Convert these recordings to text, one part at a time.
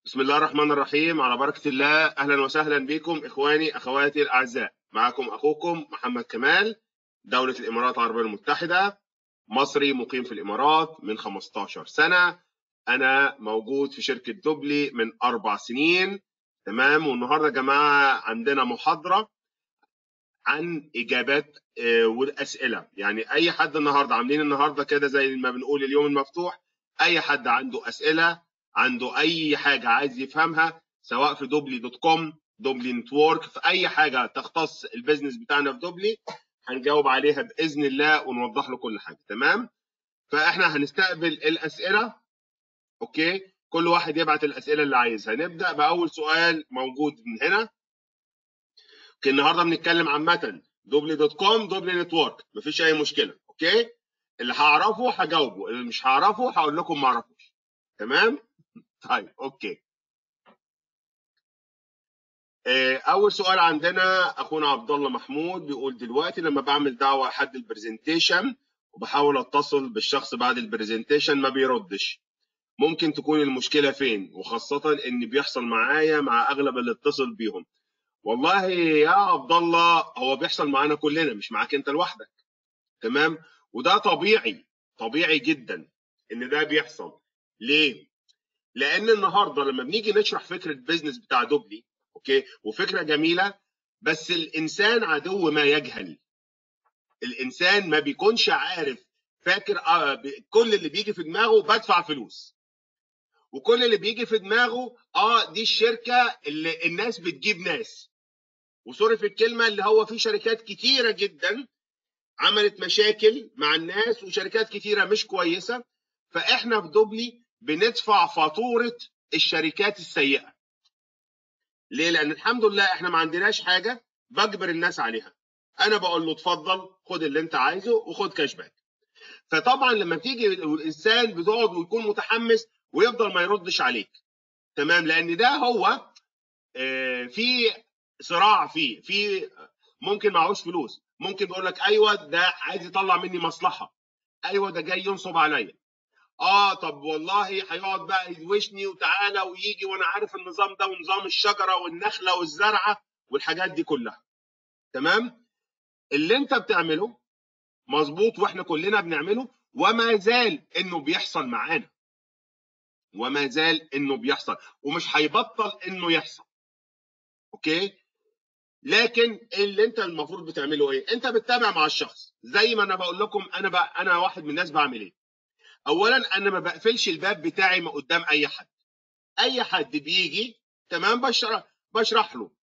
بسم الله الرحمن الرحيم على بركة الله أهلا وسهلا بكم إخواني أخواتي الأعزاء معكم أخوكم محمد كمال دولة الإمارات العربية المتحدة مصري مقيم في الإمارات من 15 سنة أنا موجود في شركة دوبلي من أربع سنين تمام والنهاردة يا جماعة عندنا محاضرة عن إجابات آه، والأسئلة يعني أي حد النهاردة عاملين النهاردة كده زي ما بنقول اليوم المفتوح أي حد عنده أسئلة عنده اي حاجه عايز يفهمها سواء في دوبلي دوت كوم دوبلي نتورك في اي حاجه تختص البيزنس بتاعنا في دوبلي هنجاوب عليها باذن الله ونوضح له كل حاجه تمام فاحنا هنستقبل الاسئله اوكي كل واحد يبعت الاسئله اللي عايزها نبدا باول سؤال موجود من هنا اوكي النهارده بنتكلم عامه دوبلي دوت كوم دوبلي نتورك مفيش اي مشكله اوكي اللي هعرفه هجاوبه اللي مش هعرفه هقول لكم ما اعرفوش تمام طيب اوكي آه، اول سؤال عندنا اخونا عبد الله محمود بيقول دلوقتي لما بعمل دعوه لحد البرزنتيشن وبحاول اتصل بالشخص بعد البرزنتيشن ما بيردش ممكن تكون المشكله فين وخاصه ان بيحصل معايا مع اغلب اللي اتصل بيهم والله يا عبد الله هو بيحصل معانا كلنا مش معاك انت لوحدك تمام وده طبيعي طبيعي جدا ان ده بيحصل ليه لان النهارده لما بنيجي نشرح فكره بيزنس بتاع دوبلي اوكي وفكره جميله بس الانسان عدو ما يجهل الانسان ما بيكونش عارف فاكر آه كل اللي بيجي في دماغه بدفع فلوس وكل اللي بيجي في دماغه اه دي الشركه اللي الناس بتجيب ناس وصرف الكلمه اللي هو في شركات كتيره جدا عملت مشاكل مع الناس وشركات كتيره مش كويسه فاحنا في دوبلي بندفع فاتوره الشركات السيئه ليه لان الحمد لله احنا ما عندناش حاجه بجبر الناس عليها انا بقول له اتفضل خد اللي انت عايزه وخد كاش باك فطبعا لما تيجي الانسان بتقعد ويكون متحمس ويفضل ما يردش عليك تمام لان ده هو آه، في صراع فيه في ممكن معهوش فلوس ممكن بيقول لك ايوه ده عايز يطلع مني مصلحه ايوه ده جاي ينصب عليا اه طب والله هيقعد بقى يدوشني وتعالى ويجي وانا عارف النظام ده ونظام الشجره والنخله والزرعه والحاجات دي كلها تمام اللي انت بتعمله مظبوط واحنا كلنا بنعمله وما زال انه بيحصل معانا وما زال انه بيحصل ومش هيبطل انه يحصل اوكي لكن اللي انت المفروض بتعمله ايه انت بتتابع مع الشخص زي ما انا بقول لكم انا بقى انا واحد من الناس بعمل ايه اولا انا ما بقفلش الباب بتاعي من قدام اي حد اي حد بيجي تمام بشرح بشرح له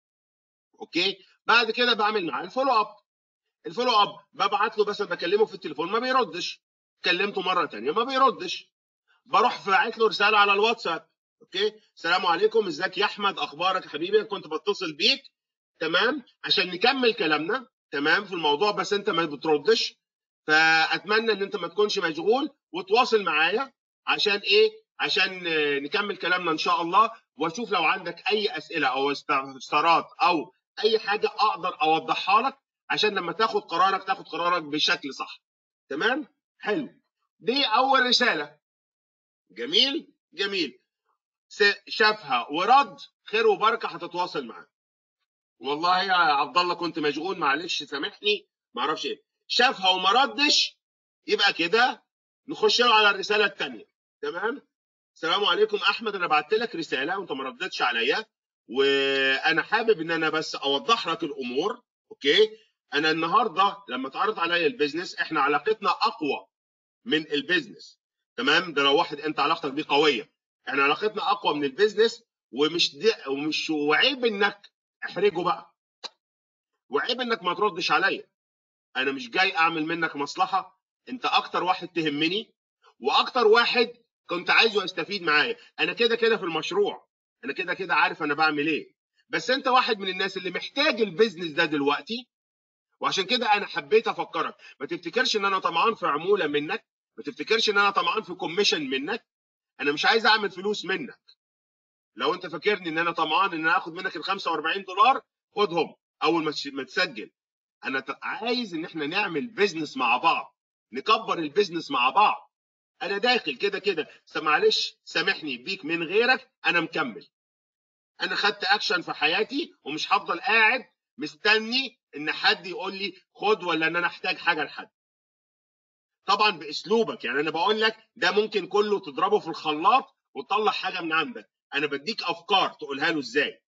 اوكي بعد كده بعمل معاه الفولو اب الفولو اب ببعت له بس بكلمه في التليفون ما بيردش كلمته مره ثانيه ما بيردش بروح باعت له رساله على الواتساب اوكي السلام عليكم ازيك يا احمد اخبارك يا حبيبي كنت بتصل بيك تمام عشان نكمل كلامنا تمام في الموضوع بس انت ما بتردش فاتمنى ان انت ما تكونش مشغول وتواصل معايا عشان ايه عشان نكمل كلامنا ان شاء الله واشوف لو عندك اي اسئله او استفسارات او اي حاجه اقدر اوضحها لك عشان لما تاخد قرارك تاخد قرارك بشكل صح تمام حلو دي اول رساله جميل جميل شافها ورد خير وبركه هتتواصل معاه والله يا عبد الله كنت مشغول معلش سامحني ما اعرفش ايه شافها وما ردش يبقى كده نخش له على الرساله الثانيه تمام السلام عليكم احمد انا بعت لك رساله وانت ما ردتش عليا وانا حابب ان انا بس اوضح لك الامور اوكي انا النهارده لما اتعرض عليا البيزنس احنا علاقتنا اقوى من البيزنس تمام ده لو واحد انت علاقتك بيه قويه احنا علاقتنا اقوى من البيزنس ومش دي ومش وعيب انك احرجه بقى وعيب انك ما تردش عليا انا مش جاي اعمل منك مصلحه انت اكتر واحد تهمني واكتر واحد كنت عايزه استفيد معايا انا كده كده في المشروع انا كده كده عارف انا بعمل ايه بس انت واحد من الناس اللي محتاج البيزنس ده دلوقتي وعشان كده انا حبيت افكرك ما تفتكرش ان انا طمعان في عموله منك ما تفتكرش ان انا طمعان في كوميشن منك انا مش عايز اعمل فلوس منك لو انت فاكرني ان انا طمعان ان انا اخد منك ال 45 دولار خدهم اول ما تسجل انا عايز ان احنا نعمل بيزنس مع بعض نكبر البيزنس مع بعض انا داخل كده كده بس معلش سامحني بيك من غيرك انا مكمل انا خدت اكشن في حياتي ومش هفضل قاعد مستني ان حد يقول لي خد ولا ان انا احتاج حاجه لحد طبعا باسلوبك يعني انا بقول لك ده ممكن كله تضربه في الخلاط وتطلع حاجه من عندك انا بديك افكار تقولها له ازاي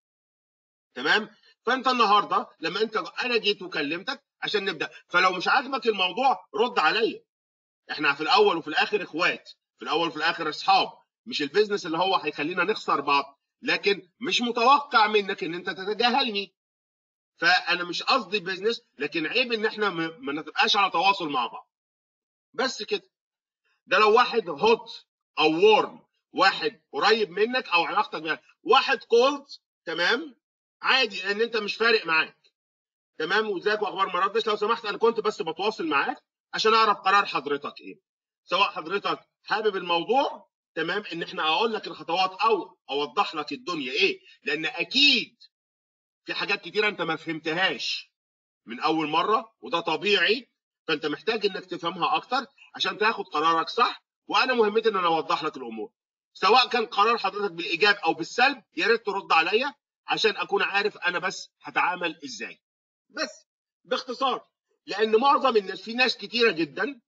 تمام فانت النهارده لما انت انا جيت وكلمتك عشان نبدا فلو مش عاجبك الموضوع رد عليا احنا في الاول وفي الاخر اخوات في الاول وفي الاخر اصحاب مش البيزنس اللي هو هيخلينا نخسر بعض لكن مش متوقع منك ان انت تتجاهلني فانا مش قصدي بيزنس لكن عيب ان احنا ما نبقاش على تواصل مع بعض بس كده ده لو واحد هوت او وورم واحد قريب منك او علاقتك بيه واحد كولد تمام عادي لان انت مش فارق معاك تمام وازيك واخبار ما ردش لو سمحت انا كنت بس بتواصل معاك عشان اعرف قرار حضرتك ايه سواء حضرتك حابب الموضوع تمام ان احنا اقول لك الخطوات او اوضح لك الدنيا ايه لان اكيد في حاجات كتيره انت ما فهمتهاش من اول مره وده طبيعي فانت محتاج انك تفهمها اكتر عشان تاخد قرارك صح وانا مهمتي ان انا اوضح لك الامور سواء كان قرار حضرتك بالايجاب او بالسلب يا ريت ترد عليا عشان اكون عارف انا بس هتعامل ازاي بس باختصار لان معظم الناس في ناس كتيره جدا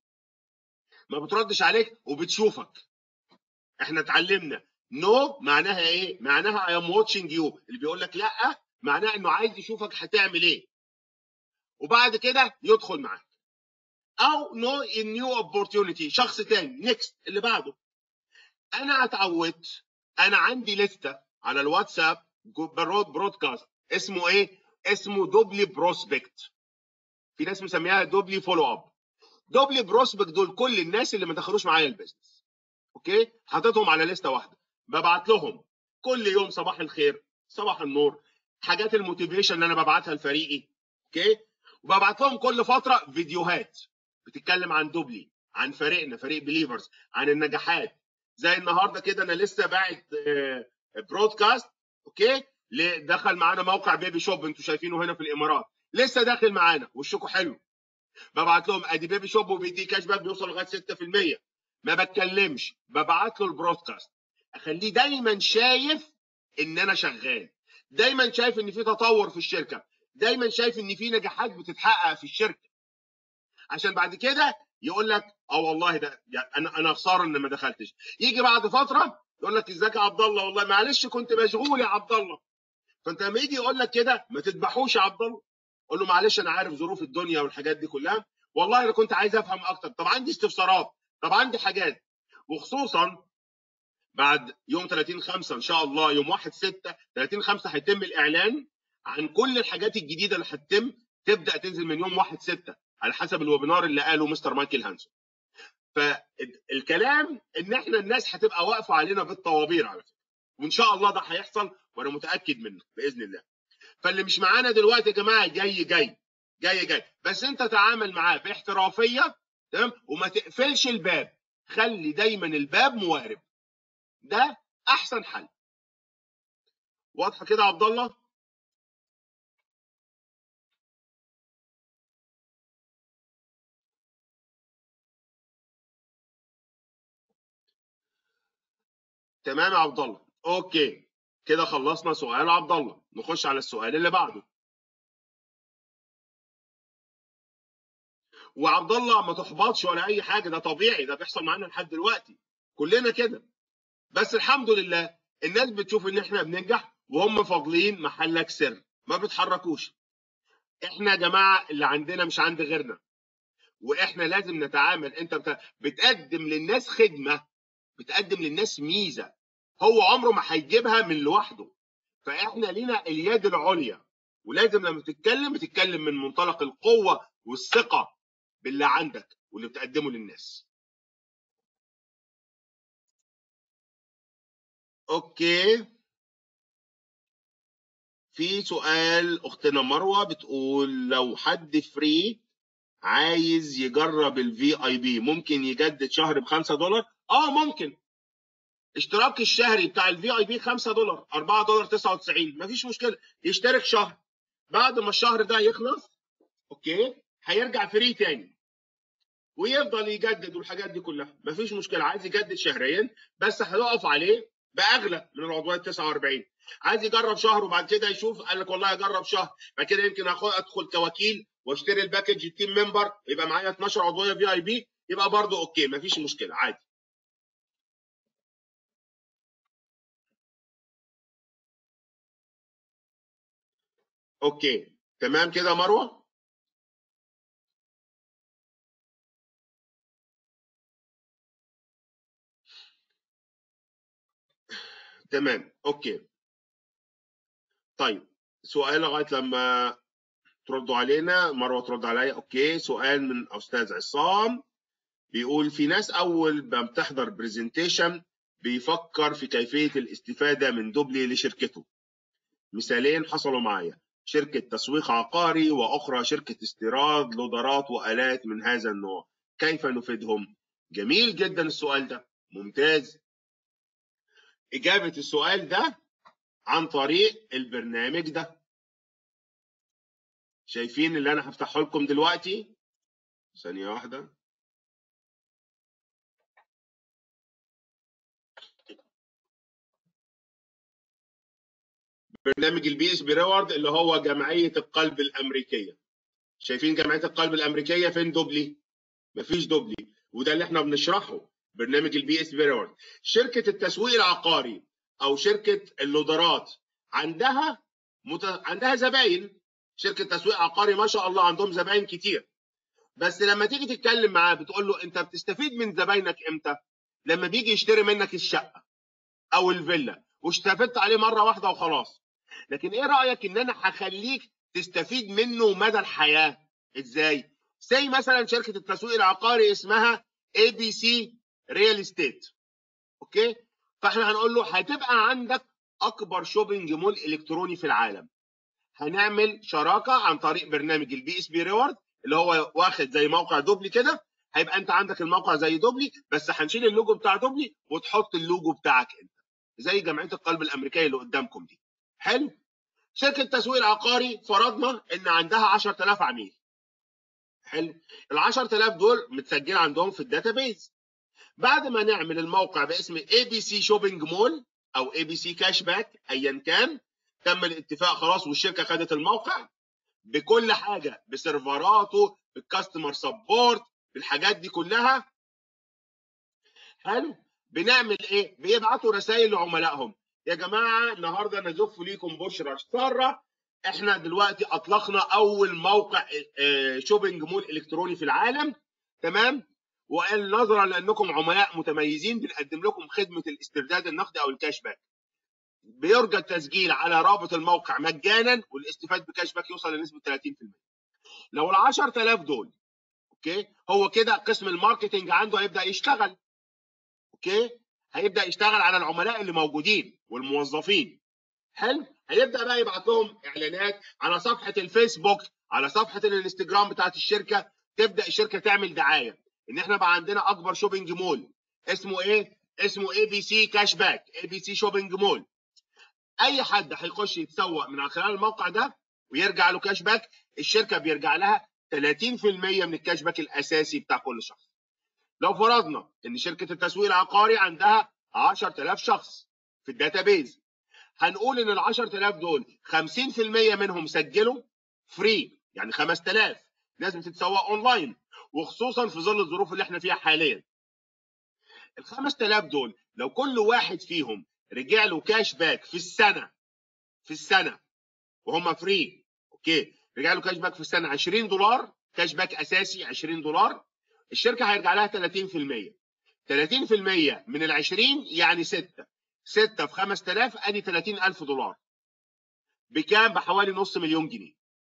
ما بتردش عليك وبتشوفك احنا اتعلمنا نو no معناها ايه معناها اي ام واتشنج يو اللي بيقول لك لا معناه انه عايز يشوفك هتعمل ايه وبعد كده يدخل معاك او نو ان نيو اوبورتيونيتي شخص تاني نيكست اللي بعده انا اتعودت انا عندي لسته على الواتساب برودكاست اسمه ايه اسمه دوبلي بروسبكت في ناس مسميها دوبلي فولو اب دوبلي بروسبكت دول كل الناس اللي ما دخلوش معايا البيزنس اوكي حاططهم على لسته واحده ببعت لهم كل يوم صباح الخير صباح النور حاجات الموتيفيشن اللي انا ببعتها لفريقي اوكي وببعت لهم كل فتره فيديوهات بتتكلم عن دوبلي عن فريقنا فريق بليفرز عن النجاحات زي النهارده كده انا لسه باعت برودكاست اوكي دخل معانا موقع بيبي شوب انتوا شايفينه هنا في الامارات لسه داخل معانا وشكوا حلو ببعت لهم ادي بيبي شوب وبيدي كاش باك بيوصل لغايه 6% ما بتكلمش ببعت له البرودكاست اخليه دايما شايف ان انا شغال دايما شايف ان في تطور في الشركه دايما شايف ان في نجاحات بتتحقق في الشركه عشان بعد كده يقول لك اه والله ده يعني انا انا خساره ان ما دخلتش يجي بعد فتره يقول لك ازيك يا عبد الله والله معلش كنت مشغول يا عبد الله فانت لما يجي يقول لك كده ما تذبحوش يا عبد الله قول له معلش انا عارف ظروف الدنيا والحاجات دي كلها والله انا كنت عايز افهم اكتر طب عندي استفسارات طب عندي حاجات وخصوصا بعد يوم 30 5 ان شاء الله يوم 1 6 30 5 هيتم الاعلان عن كل الحاجات الجديده اللي هتتم تبدا تنزل من يوم 1 6 على حسب الويبينار اللي قاله مستر مايكل هانسون فالكلام ان احنا الناس هتبقى واقفه علينا بالطوابير على فكره وان شاء الله ده هيحصل وانا متاكد منه باذن الله فاللي مش معانا دلوقتي يا جماعه جاي جاي جاي جاي بس انت تعامل معاه باحترافيه تمام وما تقفلش الباب خلي دايما الباب موارب ده احسن حل واضحه كده يا عبد الله تمام يا عبد الله اوكي كده خلصنا سؤال عبد الله نخش على السؤال اللي بعده وعبد الله ما تحبطش ولا اي حاجه ده طبيعي ده بيحصل معانا لحد دلوقتي كلنا كده بس الحمد لله الناس بتشوف ان احنا بننجح وهم فاضلين محلك سر ما بيتحركوش احنا يا جماعه اللي عندنا مش عند غيرنا واحنا لازم نتعامل انت بتقدم للناس خدمه بتقدم للناس ميزه هو عمره ما هيجيبها من لوحده فاحنا لينا اليد العليا ولازم لما تتكلم بتتكلم من منطلق القوه والثقه باللي عندك واللي بتقدمه للناس اوكي في سؤال اختنا مروه بتقول لو حد فري عايز يجرب الفي اي بي ممكن يجدد شهر ب 5 دولار اه ممكن اشتراك الشهري بتاع الفي اي بي 5 دولار 4 دولار 99 مفيش مشكله يشترك شهر بعد ما الشهر ده يخلص اوكي هيرجع فري تاني ويفضل يجدد والحاجات دي كلها مفيش مشكله عايز يجدد شهريا بس هتقف عليه باغلى من العضويه 49 عايز يجرب شهر وبعد كده يشوف قال لك والله اجرب شهر بعد كده يمكن ادخل كوكيل واشتري الباكج التيم ممبر ويبقى معايا 12 عضويه في اي بي يبقى برضه اوكي مفيش مشكله عادي اوكي تمام كده مروه تمام اوكي طيب سؤال لغايه لما تردوا علينا مروه ترد عليا اوكي سؤال من استاذ عصام بيقول في ناس اول ما بتحضر برزنتيشن بيفكر في كيفيه الاستفاده من دوبلي لشركته مثالين حصلوا معايا شركه تسويق عقاري واخرى شركه استيراد لودرات والات من هذا النوع كيف نفيدهم جميل جدا السؤال ده ممتاز اجابه السؤال ده عن طريق البرنامج ده شايفين اللي انا هفتحه لكم دلوقتي ثانيه واحده برنامج البي اس بي ريورد اللي هو جمعيه القلب الامريكيه شايفين جمعيه القلب الامريكيه فين دوبلي مفيش دوبلي وده اللي احنا بنشرحه برنامج البي اس بي ريورد شركه التسويق العقاري او شركه اللودرات عندها مت... عندها زباين شركه تسويق عقاري ما شاء الله عندهم زباين كتير بس لما تيجي تتكلم معاه بتقول له انت بتستفيد من زباينك امتى لما بيجي يشتري منك الشقه او الفيلا واستفدت عليه مره واحده وخلاص لكن ايه رايك ان انا هخليك تستفيد منه مدى الحياه ازاي زي مثلا شركه التسويق العقاري اسمها اي بي سي ريال استيت اوكي فاحنا هنقول له هتبقى عندك اكبر شوبينج مول الكتروني في العالم هنعمل شراكه عن طريق برنامج البي اس بي ريورد اللي هو واخد زي موقع دوبلي كده هيبقى انت عندك الموقع زي دوبلي بس هنشيل اللوجو بتاع دوبلي وتحط اللوجو بتاعك انت زي جمعيه القلب الامريكيه اللي قدامكم دي حلو شركه تسويق العقاري فرضنا ان عندها 10000 عميل حلو ال 10000 دول متسجل عندهم في الداتابيز بعد ما نعمل الموقع باسم اي بي سي شوبينج مول او اي بي سي كاش باك ايا كان تم الاتفاق خلاص والشركه خدت الموقع بكل حاجه بسيرفراته بالكاستمر سبورت بالحاجات دي كلها حلو بنعمل ايه بيبعتوا رسائل لعملائهم يا جماعه النهارده نزف ليكم بشرى ساره احنا دلوقتي اطلقنا اول موقع شوبينج مول الكتروني في العالم تمام وقال نظرا لانكم عملاء متميزين بنقدم لكم خدمه الاسترداد النقدي او الكاش باك بيرجى التسجيل على رابط الموقع مجانا والاستفاده بكاش باك يوصل لنسبه 30% لو ال 10000 دول اوكي هو كده قسم الماركتنج عنده هيبدا يشتغل اوكي هيبدا يشتغل على العملاء اللي موجودين والموظفين حلو هيبدا بقى يبعت لهم اعلانات على صفحه الفيسبوك على صفحه الانستجرام بتاعت الشركه تبدا الشركه تعمل دعايه ان احنا بقى عندنا اكبر شوبينج مول اسمه ايه اسمه اي بي سي كاش باك اي بي سي شوبينج مول اي حد هيخش يتسوق من خلال الموقع ده ويرجع له كاش باك الشركه بيرجع لها 30% من الكاش باك الاساسي بتاع كل شخص لو فرضنا ان شركه التسويق العقاري عندها 10000 شخص في الداتابيز هنقول ان ال 10000 دول 50% منهم سجلوا فري يعني 5000 ناس بتتسوق اونلاين وخصوصا في ظل الظروف اللي احنا فيها حاليا ال 5000 دول لو كل واحد فيهم رجع له كاش باك في السنه في السنه وهم فري اوكي رجع له كاش باك في السنه 20 دولار كاش باك اساسي 20 دولار الشركه هيرجع لها 30% 30% من ال 20 يعني 6 6 في 5000 ادي 30000 دولار بكام بحوالي نص مليون جنيه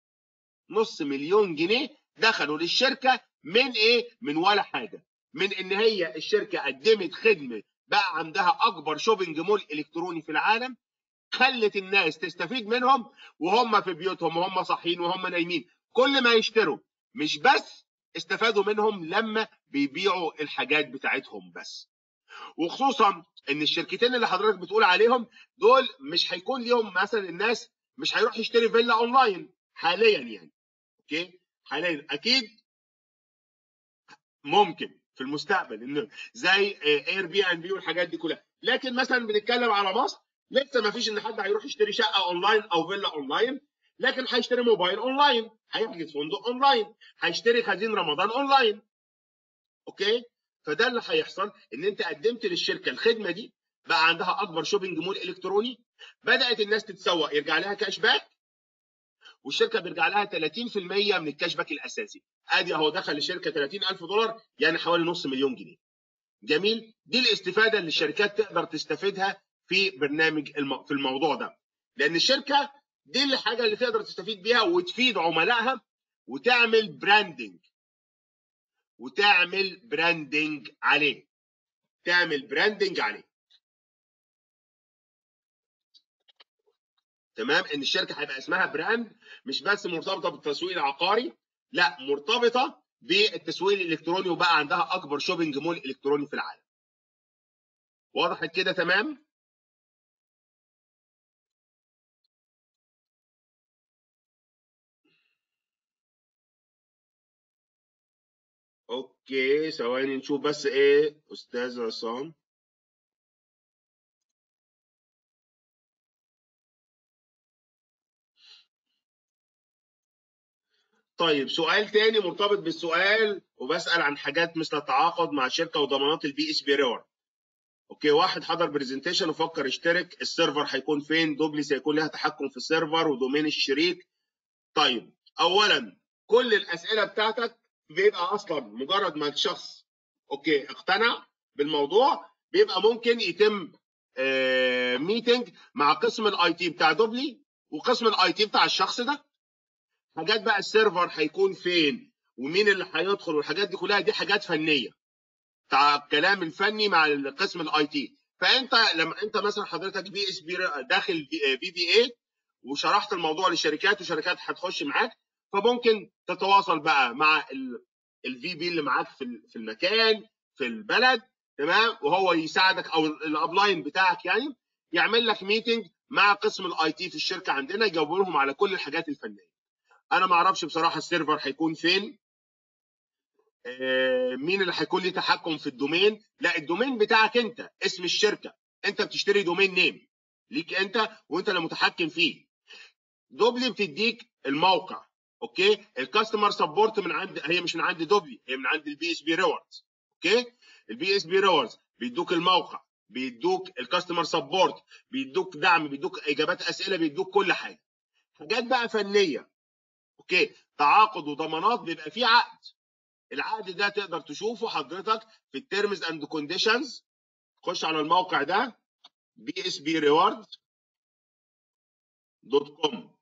نص مليون جنيه دخلوا للشركه من ايه من ولا حاجه من ان هي الشركه قدمت خدمه بقى عندها اكبر شوبينج مول الكتروني في العالم خلت الناس تستفيد منهم وهم في بيوتهم وهم صاحيين وهم نايمين كل ما يشتروا مش بس استفادوا منهم لما بيبيعوا الحاجات بتاعتهم بس وخصوصا ان الشركتين اللي حضرتك بتقول عليهم دول مش هيكون ليهم مثلا الناس مش هيروح يشتري فيلا اونلاين حاليا يعني اوكي حاليا اكيد ممكن في المستقبل انه زي اير بي ان بي والحاجات دي كلها لكن مثلا بنتكلم على مصر لسه ما فيش ان حد هيروح يشتري شقه اونلاين او فيلا اونلاين لكن هيشتري موبايل اونلاين هيحجز فندق اونلاين هيشتري خزين رمضان اونلاين اوكي فده اللي هيحصل ان انت قدمت للشركه الخدمه دي بقى عندها اكبر شوبينج مول الكتروني بدات الناس تتسوق يرجع لها كاش باك والشركه بيرجع لها 30% من الكاش باك الاساسي ادي اهو دخل الشركه 30000 دولار يعني حوالي نص مليون جنيه جميل دي الاستفاده اللي الشركات تقدر تستفيدها في برنامج الم... في الموضوع ده لان الشركه دي الحاجه اللي تقدر تستفيد بيها وتفيد عملائها وتعمل براندنج وتعمل براندنج عليه تعمل براندنج عليه تمام ان الشركه هيبقى اسمها براند مش بس مرتبطه بالتسويق العقاري لا مرتبطه بالتسويق الالكتروني وبقى عندها اكبر شوبينج مول الكتروني في العالم وضحت كده تمام اوكي ثواني نشوف بس ايه استاذ عصام طيب سؤال تاني مرتبط بالسؤال وبسأل عن حاجات مثل التعاقد مع شركة وضمانات البي اس بي ريورد. اوكي واحد حضر برزنتيشن وفكر يشترك السيرفر هيكون فين؟ دوبلي سيكون لها تحكم في السيرفر ودومين الشريك. طيب اولا كل الاسئله بتاعتك بيبقى اصلا مجرد ما الشخص اوكي اقتنع بالموضوع بيبقى ممكن يتم آه ميتنج مع قسم الاي تي بتاع دوبلي وقسم الاي تي بتاع الشخص ده حاجات بقى السيرفر هيكون فين ومين اللي هيدخل والحاجات دي كلها دي حاجات فنيه بتاع الكلام الفني مع قسم الاي تي فانت لما انت مثلا حضرتك بي اس بي داخل بي بي اي وشرحت الموضوع للشركات وشركات هتخش معاك فممكن تتواصل بقى مع الفي بي اللي معاك في في المكان في البلد تمام وهو يساعدك او الابلاين بتاعك يعني يعمل لك ميتنج مع قسم الاي تي في الشركه عندنا يجاوب لهم على كل الحاجات الفنيه انا ما اعرفش بصراحه السيرفر هيكون فين آه مين اللي هيكون ليه تحكم في الدومين لا الدومين بتاعك انت اسم الشركه انت بتشتري دومين نيم ليك انت وانت اللي متحكم فيه دوبلي بتديك الموقع اوكي الكاستمر سبورت من عند هي مش من عند دوبلي هي من عند البي اس بي ريوردز اوكي البي اس بي ريوردز بيدوك الموقع بيدوك الكاستمر سبورت بيدوك دعم بيدوك اجابات اسئله بيدوك كل حاجه حاجات بقى فنيه اوكي تعاقد وضمانات بيبقى فيه عقد العقد ده تقدر تشوفه حضرتك في التيرمز اند كونديشنز خش على الموقع ده بي اس بي ريورد دوت كوم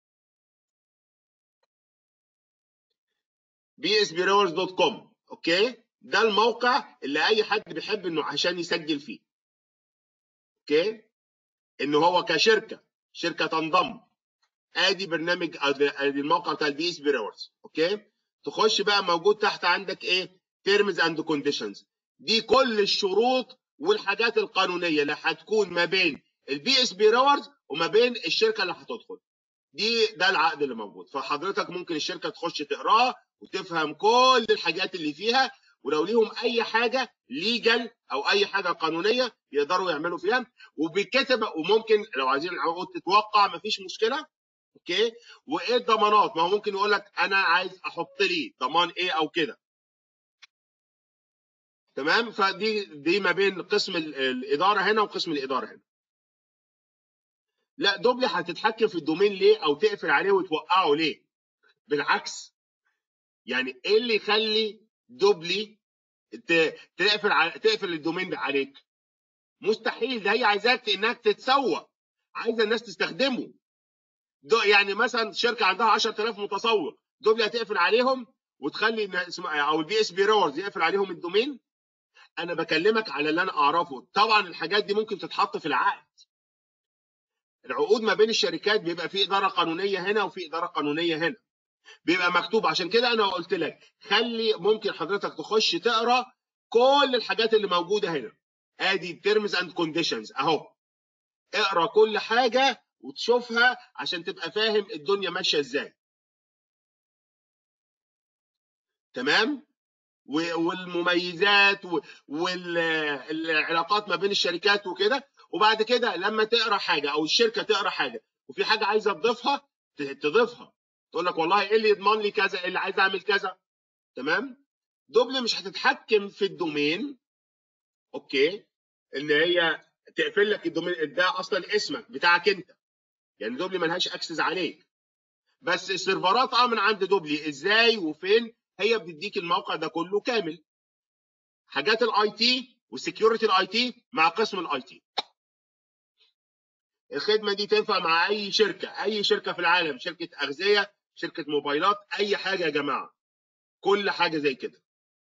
بي اس بي ريورد دوت كوم اوكي ده الموقع اللي اي حد بيحب انه عشان يسجل فيه اوكي ان هو كشركه شركه تنضم ادي برنامج ادي الموقع بتاع البي اس بي ريورز اوكي تخش بقى موجود تحت عندك ايه تيرمز اند كونديشنز دي كل الشروط والحاجات القانونيه اللي هتكون ما بين البي اس بي ريورز وما بين الشركه اللي هتدخل دي ده العقد اللي موجود فحضرتك ممكن الشركه تخش تقراه وتفهم كل الحاجات اللي فيها ولو ليهم اي حاجه ليجل او اي حاجه قانونيه يقدروا يعملوا فيها وبيتكتب وممكن لو عايزين العقود تتوقع مفيش مشكله اوكي وايه الضمانات ما هو ممكن يقول لك انا عايز احط لي ضمان ايه او كده تمام فدي دي ما بين قسم الاداره هنا وقسم الاداره هنا لا دوبلي هتتحكم في الدومين ليه او تقفل عليه وتوقعه ليه بالعكس يعني ايه اللي يخلي دوبلي تقفل تقفل الدومين ده عليك مستحيل ده هي عايزاك انك تتسوق عايزه الناس تستخدمه دو يعني مثلا شركه عندها 10000 متسوق دوبلي هتقفل عليهم وتخلي او البي اس بي رورز يقفل عليهم الدومين انا بكلمك على اللي انا اعرفه طبعا الحاجات دي ممكن تتحط في العقد العقود ما بين الشركات بيبقى في اداره قانونيه هنا وفي اداره قانونيه هنا بيبقى مكتوب عشان كده انا قلت لك خلي ممكن حضرتك تخش تقرا كل الحاجات اللي موجوده هنا ادي تيرمز اند كونديشنز اهو اقرا كل حاجه وتشوفها عشان تبقى فاهم الدنيا ماشيه ازاي تمام والمميزات والعلاقات ما بين الشركات وكده وبعد كده لما تقرا حاجه او الشركه تقرا حاجه وفي حاجه عايزه تضيفها تضيفها تقول لك والله ايه اللي يضمن لي كذا ايه اللي عايز اعمل كذا تمام دوبل مش هتتحكم في الدومين اوكي ان هي تقفل لك الدومين ده اصلا اسمك بتاعك انت يعني دوبلي ملهاش اكسس عليك بس السيرفرات اه من عند دوبلي ازاي وفين هي بتديك الموقع ده كله كامل حاجات الاي تي والسكيورتي الاي تي مع قسم الاي تي الخدمه دي تنفع مع اي شركه اي شركه في العالم شركه اغذيه شركه موبايلات اي حاجه يا جماعه كل حاجه زي كده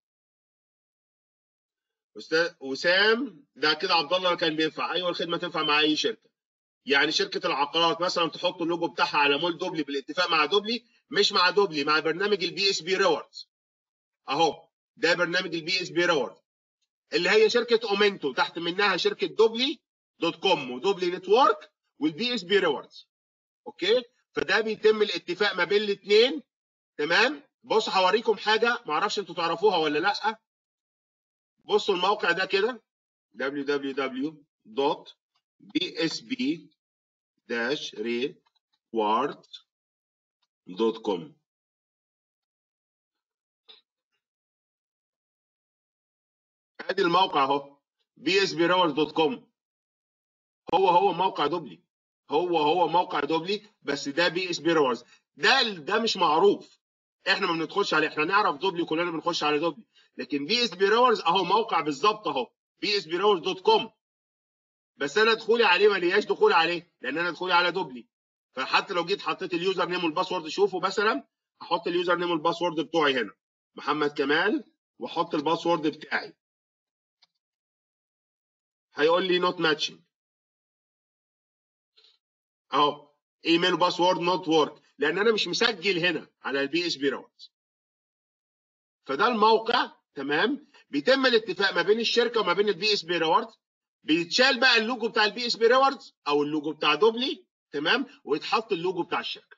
استاذ وسام ده كده عبد الله كان بينفع ايوه الخدمه تنفع مع اي شركه يعني شركه العقارات مثلا تحط اللوجو بتاعها على مول دوبلي بالاتفاق مع دوبلي مش مع دوبلي مع برنامج البي اس بي ريوردز اهو ده برنامج البي اس بي ريورد اللي هي شركه اومنتو تحت منها شركه دوبلي دوت كوم ودوبلي نتورك والبي اس بي ريوردز اوكي فده بيتم الاتفاق ما بين الاثنين تمام بص هوريكم حاجه ما اعرفش انتوا تعرفوها ولا لا بصوا الموقع ده كده www.bsb-reward.com ادي الموقع اهو bsbreward.com هو هو موقع دوبلي هو هو موقع دوبلي بس ده بي اس بي ريورز ده ده مش معروف احنا ما بندخلش عليه احنا نعرف دوبلي كلنا بنخش على دوبلي لكن بي اس بي ريورز اهو موقع بالظبط اهو بي اس بي ريورز دوت كوم بس انا دخولي عليه ما لياش دخول عليه لان انا دخولي على دوبلي فحتى لو جيت حطيت اليوزر نيم والباسورد شوفوا مثلا احط اليوزر نيم والباسورد بتوعي هنا محمد كمال واحط الباسورد بتاعي هيقول لي نوت ماتشنج اهو ايميل باسورد نوت ورك لان انا مش مسجل هنا على البي اس بي راوت فده الموقع تمام بيتم الاتفاق ما بين الشركه وما بين البي اس بي ريورد بيتشال بقى اللوجو بتاع البي اس بي ريورد او اللوجو بتاع دوبلي تمام ويتحط اللوجو بتاع الشركه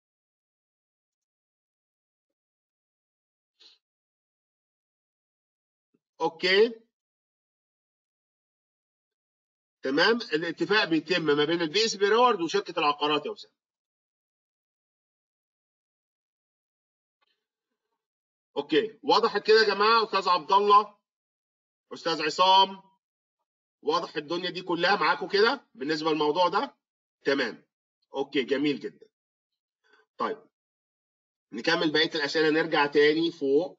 اوكي تمام الاتفاق بيتم ما بين البي اس بي ريورد وشركه العقارات يا اسامه اوكي وضحت كده يا جماعه استاذ عبد الله استاذ عصام واضح الدنيا دي كلها معاكم كده بالنسبه للموضوع ده تمام اوكي جميل جدا طيب نكمل بقيه الاسئله نرجع تاني فوق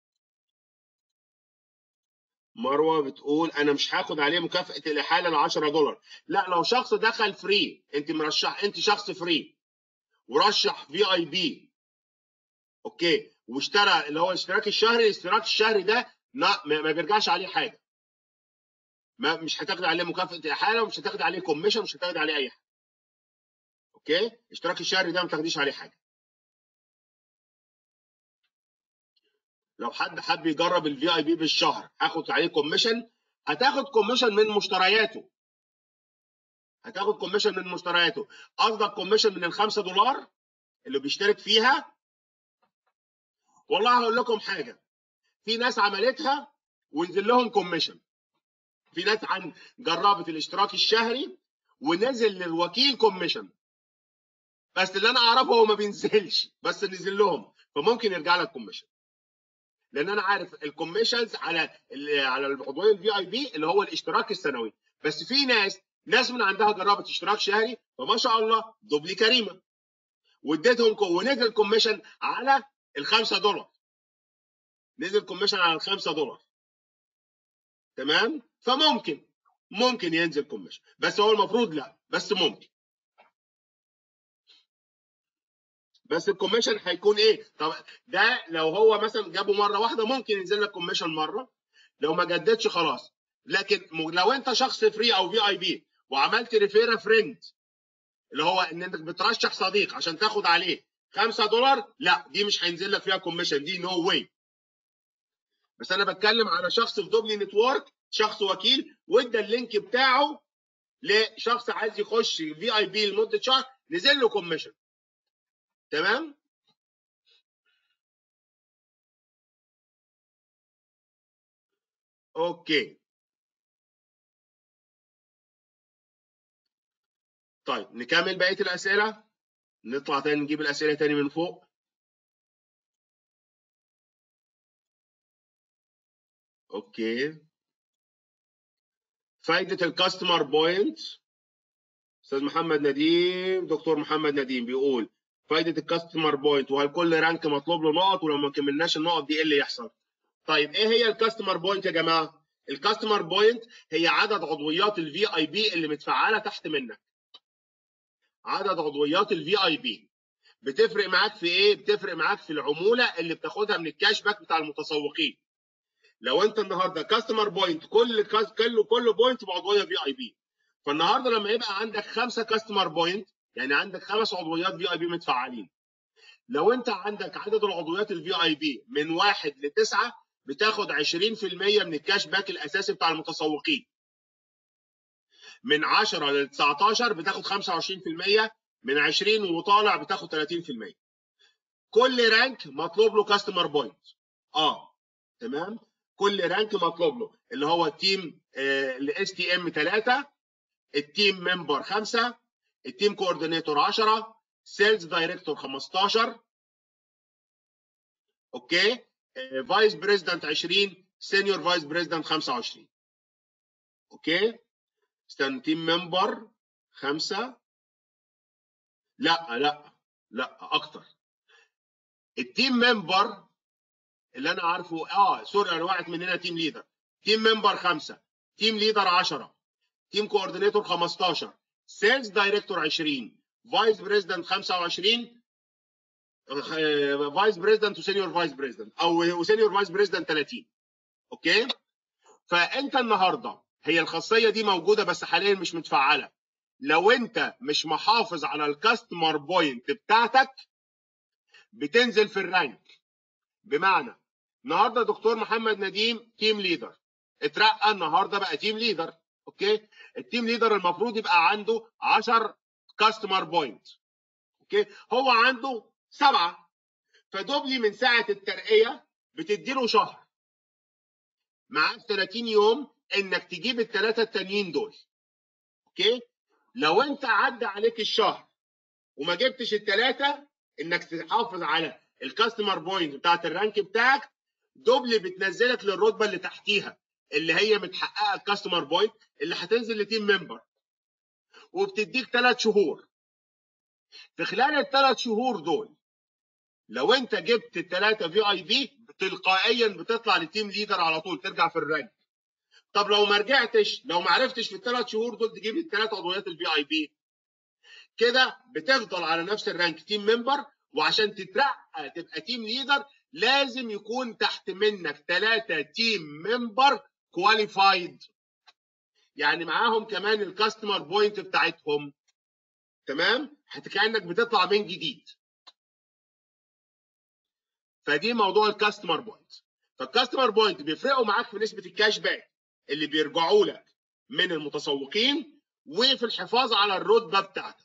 مروه بتقول انا مش هاخد عليه مكافاه الاحاله ال 10 دولار لا لو شخص دخل فري انت مرشح انت شخص فري ورشح في اي بي اوكي واشترى اللي هو الاشتراك الشهري الاشتراك الشهري ده ما, ما بيرجعش عليه حاجه ما مش هتاخد عليه مكافاه احاله ومش هتاخد عليه كوميشن مش هتاخد عليه اي حاجه اوكي الاشتراك الشهري ده ما تاخديش عليه حاجه لو حد حب يجرب الفي اي بي بالشهر هاخد عليه كوميشن هتاخد كوميشن من مشترياته هتاخد كوميشن من مشترياته قصدك كوميشن من ال 5 دولار اللي بيشترك فيها والله هقول لكم حاجه في ناس عملتها ونزل لهم كوميشن في ناس عن جربت الاشتراك الشهري ونزل للوكيل كوميشن بس اللي انا اعرفه هو ما بينزلش بس نزل لهم فممكن يرجع لك كوميشن لان انا عارف الكوميشنز على على العضويه الفي اي بي اللي هو الاشتراك السنوي بس في ناس ناس من عندها جربت اشتراك شهري فما شاء الله دوبلي كريمه واديتهم ونزل كوميشن على ال 5 دولار نزل كوميشن على ال 5 دولار تمام فممكن ممكن ينزل كوميشن بس هو المفروض لا بس ممكن بس الكوميشن هيكون ايه طب ده لو هو مثلا جابه مره واحده ممكن ينزل لك كوميشن مره لو ما جددش خلاص لكن لو انت شخص فري او في اي بي وعملت ريفيرا فريند اللي هو ان انك بترشح صديق عشان تاخد عليه 5 دولار لا دي مش هينزل لك فيها كوميشن دي نو no واي بس انا بتكلم على شخص في دوبلي نتورك شخص وكيل وادى اللينك بتاعه لشخص عايز يخش في اي بي لمده شهر نزل له كوميشن تمام اوكي طيب نكمل بقيه الاسئله نطلع تاني نجيب الاسئله تاني من فوق اوكي فايده الكاستمر بوينت استاذ محمد نديم دكتور محمد نديم بيقول فايده الكاستمر بوينت وهل كل رانك مطلوب له نقط ولو ما كملناش النقط دي ايه اللي يحصل طيب ايه هي الكاستمر بوينت يا جماعه الكاستمر بوينت هي عدد عضويات الفي اي بي اللي متفعله تحت منك عدد عضويات الفي اي بي بتفرق معاك في ايه بتفرق معاك في العموله اللي بتاخدها من الكاش باك بتاع المتسوقين لو انت النهارده كاستمر بوينت كل كل كل بوينت بعضويه في اي بي فالنهارده لما يبقى عندك خمسه كاستمر بوينت يعني عندك خمس عضويات في اي بي متفعلين لو انت عندك عدد العضويات الفي اي بي من واحد لتسعه بتاخد 20% من الكاش باك الاساسي بتاع المتسوقين من 10 ل 19 بتاخد 25% من 20 وطالع بتاخد 30% كل رانك مطلوب له كاستمر بوينت اه تمام كل رانك مطلوب له اللي هو التيم الاس تي ام 3 التيم ممبر 5 التيم كوردينيتور 10 سيلز دايركتور 15 اوكي فايس بريزيدنت 20 سينيور فايس بريزيدنت 25 اوكي استنى تيم ممبر 5 لا لا لا اكتر التيم ممبر اللي انا عارفه اه سوري انا وقعت مننا تيم ليدر تيم ممبر 5 تيم ليدر 10 تيم كوردينيتور 15 سيلز دايركتور 20 فايس بريزيدنت 25 فايس بريزيدنت وسينيور فايس بريزيدنت او وسينيور فايس بريزيدنت 30 اوكي فانت النهارده هي الخاصيه دي موجوده بس حاليا مش متفعله لو انت مش محافظ على الكاستمر بوينت بتاعتك بتنزل في الرانك بمعنى النهارده دكتور محمد نديم تيم ليدر اترقى النهارده بقى تيم ليدر اوكي التيم ليدر المفروض يبقى عنده 10 كاستمر بوينت اوكي هو عنده سبعه فدوبلي من ساعه الترقيه بتدي له شهر معاك 30 يوم انك تجيب الثلاثه التانيين دول اوكي لو انت عدى عليك الشهر وما جبتش الثلاثه انك تحافظ على الكاستمر بوينت بتاعت الرانك بتاعك دوبل بتنزلك للرتبه اللي تحتيها اللي هي متحققه الكاستمر بوينت اللي هتنزل لتيم ممبر وبتديك ثلاث شهور في خلال الثلاث شهور دول لو انت جبت الثلاثه في اي بي تلقائيا بتطلع لتيم ليدر على طول ترجع في الرانك طب لو ما رجعتش لو ما عرفتش في الثلاث شهور دول تجيب الثلاث عضويات الفي اي بي كده بتفضل على نفس الرانك تيم ممبر وعشان تترقى تبقى تيم ليدر لازم يكون تحت منك ثلاثة تيم ممبر كواليفايد يعني معاهم كمان الكاستمر بوينت بتاعتهم تمام كانك بتطلع من جديد فدي موضوع الكاستمر بوينت فالكاستمر بوينت بيفرقوا معاك في نسبه الكاش باك اللي بيرجعوا لك من المتسوقين وفي الحفاظ على الرتبه بتاعتك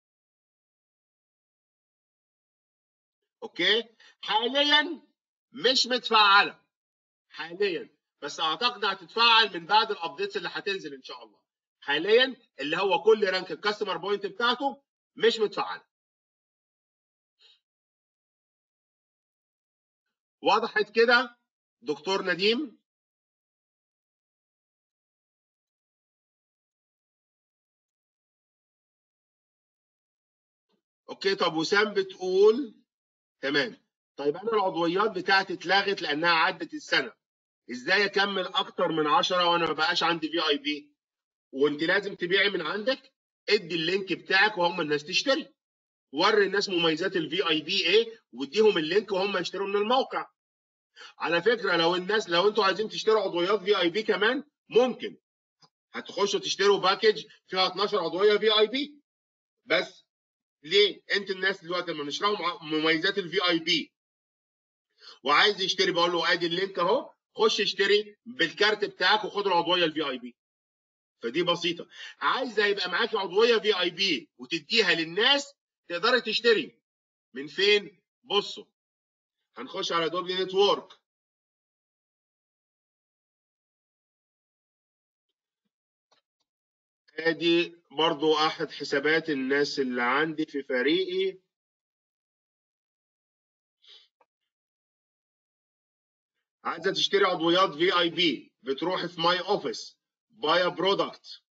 اوكي حاليا مش متفعله حاليا بس اعتقد هتتفعل من بعد الابديتس اللي هتنزل ان شاء الله حاليا اللي هو كل رانك الكاستمر بوينت بتاعته مش متفعله وضحت كده دكتور نديم اوكي طب وسام بتقول تمام طيب انا العضويات بتاعتي اتلغت لانها عدت السنه ازاي اكمل اكتر من 10 وانا ما بقاش عندي في اي بي وانت لازم تبيعي من عندك ادي اللينك بتاعك وهم الناس تشتري وري الناس مميزات الفي اي بي ايه واديهم اللينك وهم يشتروا من الموقع على فكره لو الناس لو انتوا عايزين تشتروا عضويات في اي بي كمان ممكن هتخشوا تشتروا باكج فيها 12 عضويه في اي بي بس ليه انت الناس دلوقتي لما نشرحوا مميزات الفي اي بي وعايز يشتري بقول له ادي اللينك اهو خش اشتري بالكارت بتاعك وخد العضويه الفي اي بي فدي بسيطه عايزه يبقى معاكي عضويه في اي بي وتديها للناس تقدري تشتري من فين بصوا هنخش على دوبلي نتورك ادي برضو احد حسابات الناس اللي عندي في فريقي عايزه تشتري عضويات في اي بي بتروح في ماي اوفيس باي برودكت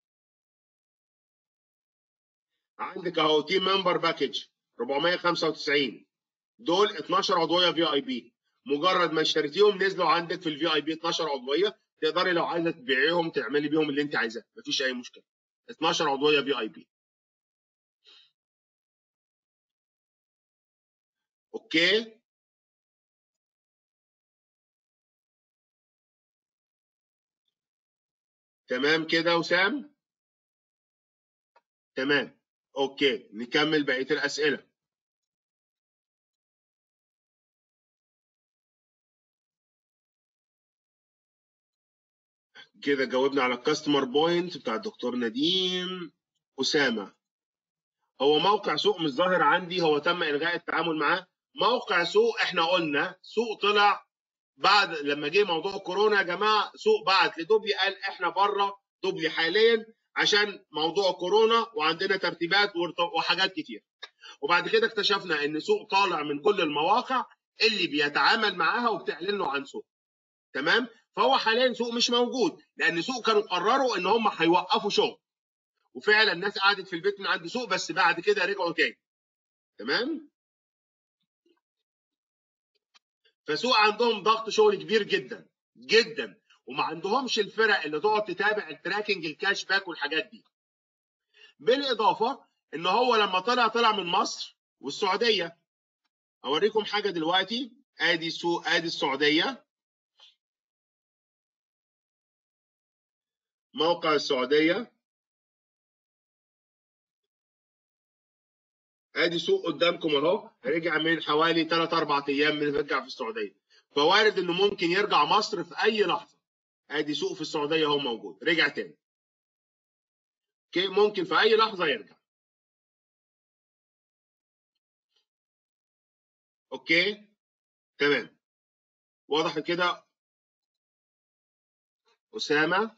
عندك اهو تيم ممبر باكج 495 دول 12 عضويه في اي بي مجرد ما اشتريتيهم نزلوا عندك في الفي اي بي 12 عضويه تقدري لو عايزه تبيعيهم تعملي بيهم اللي انت عايزاه مفيش اي مشكله 12 عضويه في اي بي اوكي تمام كده وسام تمام اوكي نكمل بقيه الاسئله كده جاوبنا على الكاستمر بوينت بتاع الدكتور نديم اسامه هو موقع سوق مش ظاهر عندي هو تم الغاء التعامل معاه موقع سوق احنا قلنا سوق طلع بعد لما جه موضوع كورونا يا جماعه سوق بعت لدوبلي قال احنا بره دوبلي حاليا عشان موضوع كورونا وعندنا ترتيبات وحاجات كتير وبعد كده اكتشفنا ان سوق طالع من كل المواقع اللي بيتعامل معاها وبتعلن له عن سوق تمام فهو حاليا سوق مش موجود لان سوق كانوا قرروا ان هم هيوقفوا شغل وفعلا الناس قعدت في البيت من عند سوق بس بعد كده رجعوا تاني تمام فسوق عندهم ضغط شغل كبير جدا جدا وما عندهمش الفرق اللي تقعد تتابع التراكنج الكاش باك والحاجات دي بالاضافه ان هو لما طلع طلع من مصر والسعوديه اوريكم حاجه دلوقتي ادي سوق ادي السعوديه موقع السعوديه ادي سوق قدامكم اهو رجع من حوالي 3 4 ايام من رجع في السعوديه فوارد انه ممكن يرجع مصر في اي لحظه ادي سوق في السعوديه اهو موجود رجع تاني اوكي ممكن في اي لحظه يرجع اوكي تمام واضح كده اسامه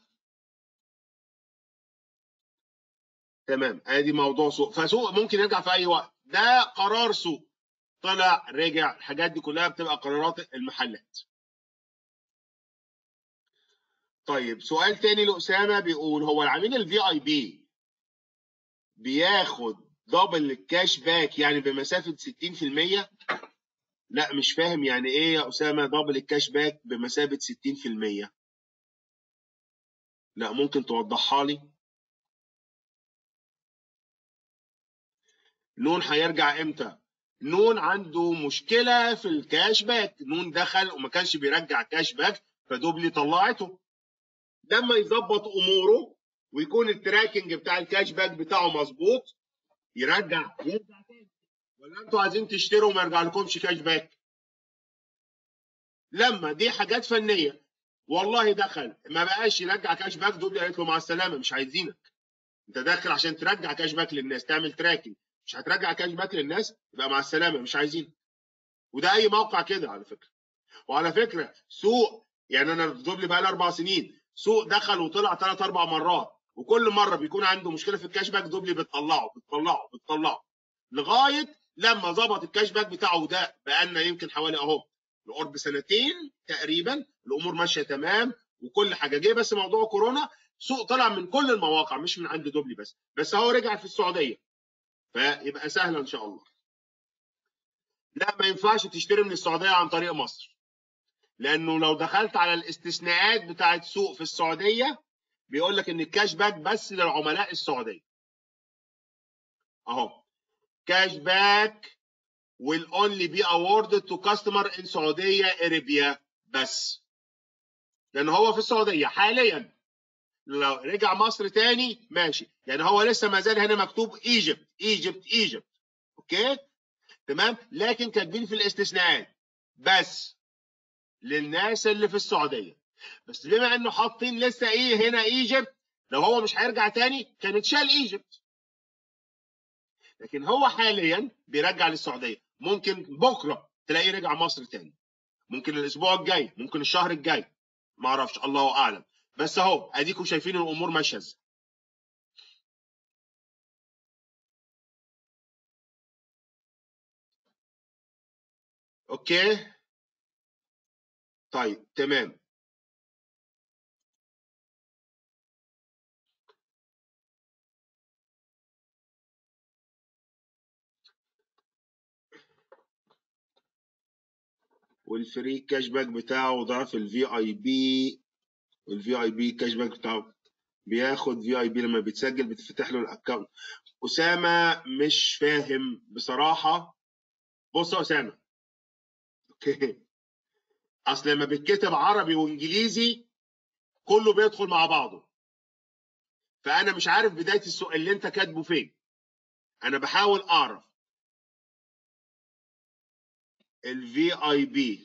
تمام ادي موضوع سوق فسوق ممكن يرجع في اي وقت ده قرار سوق طلع رجع الحاجات دي كلها بتبقى قرارات المحلات طيب سؤال تاني لأسامة بيقول هو العميل الفي اي بي بياخد دبل الكاش باك يعني بمسافة 60% لا مش فاهم يعني ايه يا أسامة دبل الكاش باك بمثابة 60% لا ممكن توضحها لي نون هيرجع امتى نون عنده مشكلة في الكاش باك نون دخل وما كانش بيرجع كاش باك فدوبلي طلعته لما يظبط اموره ويكون التراكنج بتاع الكاش باك بتاعه مظبوط يرجع يرجع تاني ولا انتوا عايزين تشتروا وما يرجع لكمش كاش باك لما دي حاجات فنيه والله دخل ما بقاش يرجع كاش باك دول قالت له مع السلامه مش عايزينك انت داخل عشان ترجع كاش باك للناس تعمل تراكنج مش هترجع كاش باك للناس يبقى مع السلامه مش عايزينك وده اي موقع كده على فكره وعلى فكره سوق يعني انا في دوبلي بقى لي اربع سنين سوق دخل وطلع ثلاث اربع مرات وكل مره بيكون عنده مشكله في الكاش باك دوبلي بتطلعه بتطلعه بتطلعه لغايه لما ظبط الكاش باك بتاعه ده بقالنا يمكن حوالي اهو لقرب سنتين تقريبا الامور ماشيه تمام وكل حاجه جه بس موضوع كورونا سوق طلع من كل المواقع مش من عند دوبلي بس بس هو رجع في السعوديه فيبقى سهله ان شاء الله لا ما ينفعش تشتري من السعوديه عن طريق مصر لانه لو دخلت على الاستثناءات بتاعه سوق في السعوديه بيقول لك ان الكاش باك بس للعملاء السعوديه اهو كاش باك will only be awarded to customer in سعوديه اريبيا بس لان هو في السعوديه حاليا لو رجع مصر تاني ماشي يعني هو لسه ما زال هنا مكتوب ايجيبت ايجيبت ايجيبت اوكي تمام لكن كاتبين في الاستثناءات بس للناس اللي في السعوديه بس بما انه حاطين لسه ايه هنا ايجيبت لو هو مش هيرجع تاني كان اتشال ايجيبت لكن هو حاليا بيرجع للسعوديه ممكن بكره تلاقيه رجع مصر تاني ممكن الاسبوع الجاي ممكن الشهر الجاي ما اعرفش الله اعلم بس اهو اديكم شايفين الامور ماشيه ازاي اوكي طيب تمام والفري كاش باك بتاعه ضعف الفي اي بي والفي اي بي كاش باك بتاعه بياخد في اي بي لما بيتسجل بتفتح له الاكونت اسامه مش فاهم بصراحه بص يا اسامه اوكي اصل لما بيتكتب عربي وانجليزي كله بيدخل مع بعضه فانا مش عارف بدايه السؤال اللي انت كاتبه فين انا بحاول اعرف الفي اي بي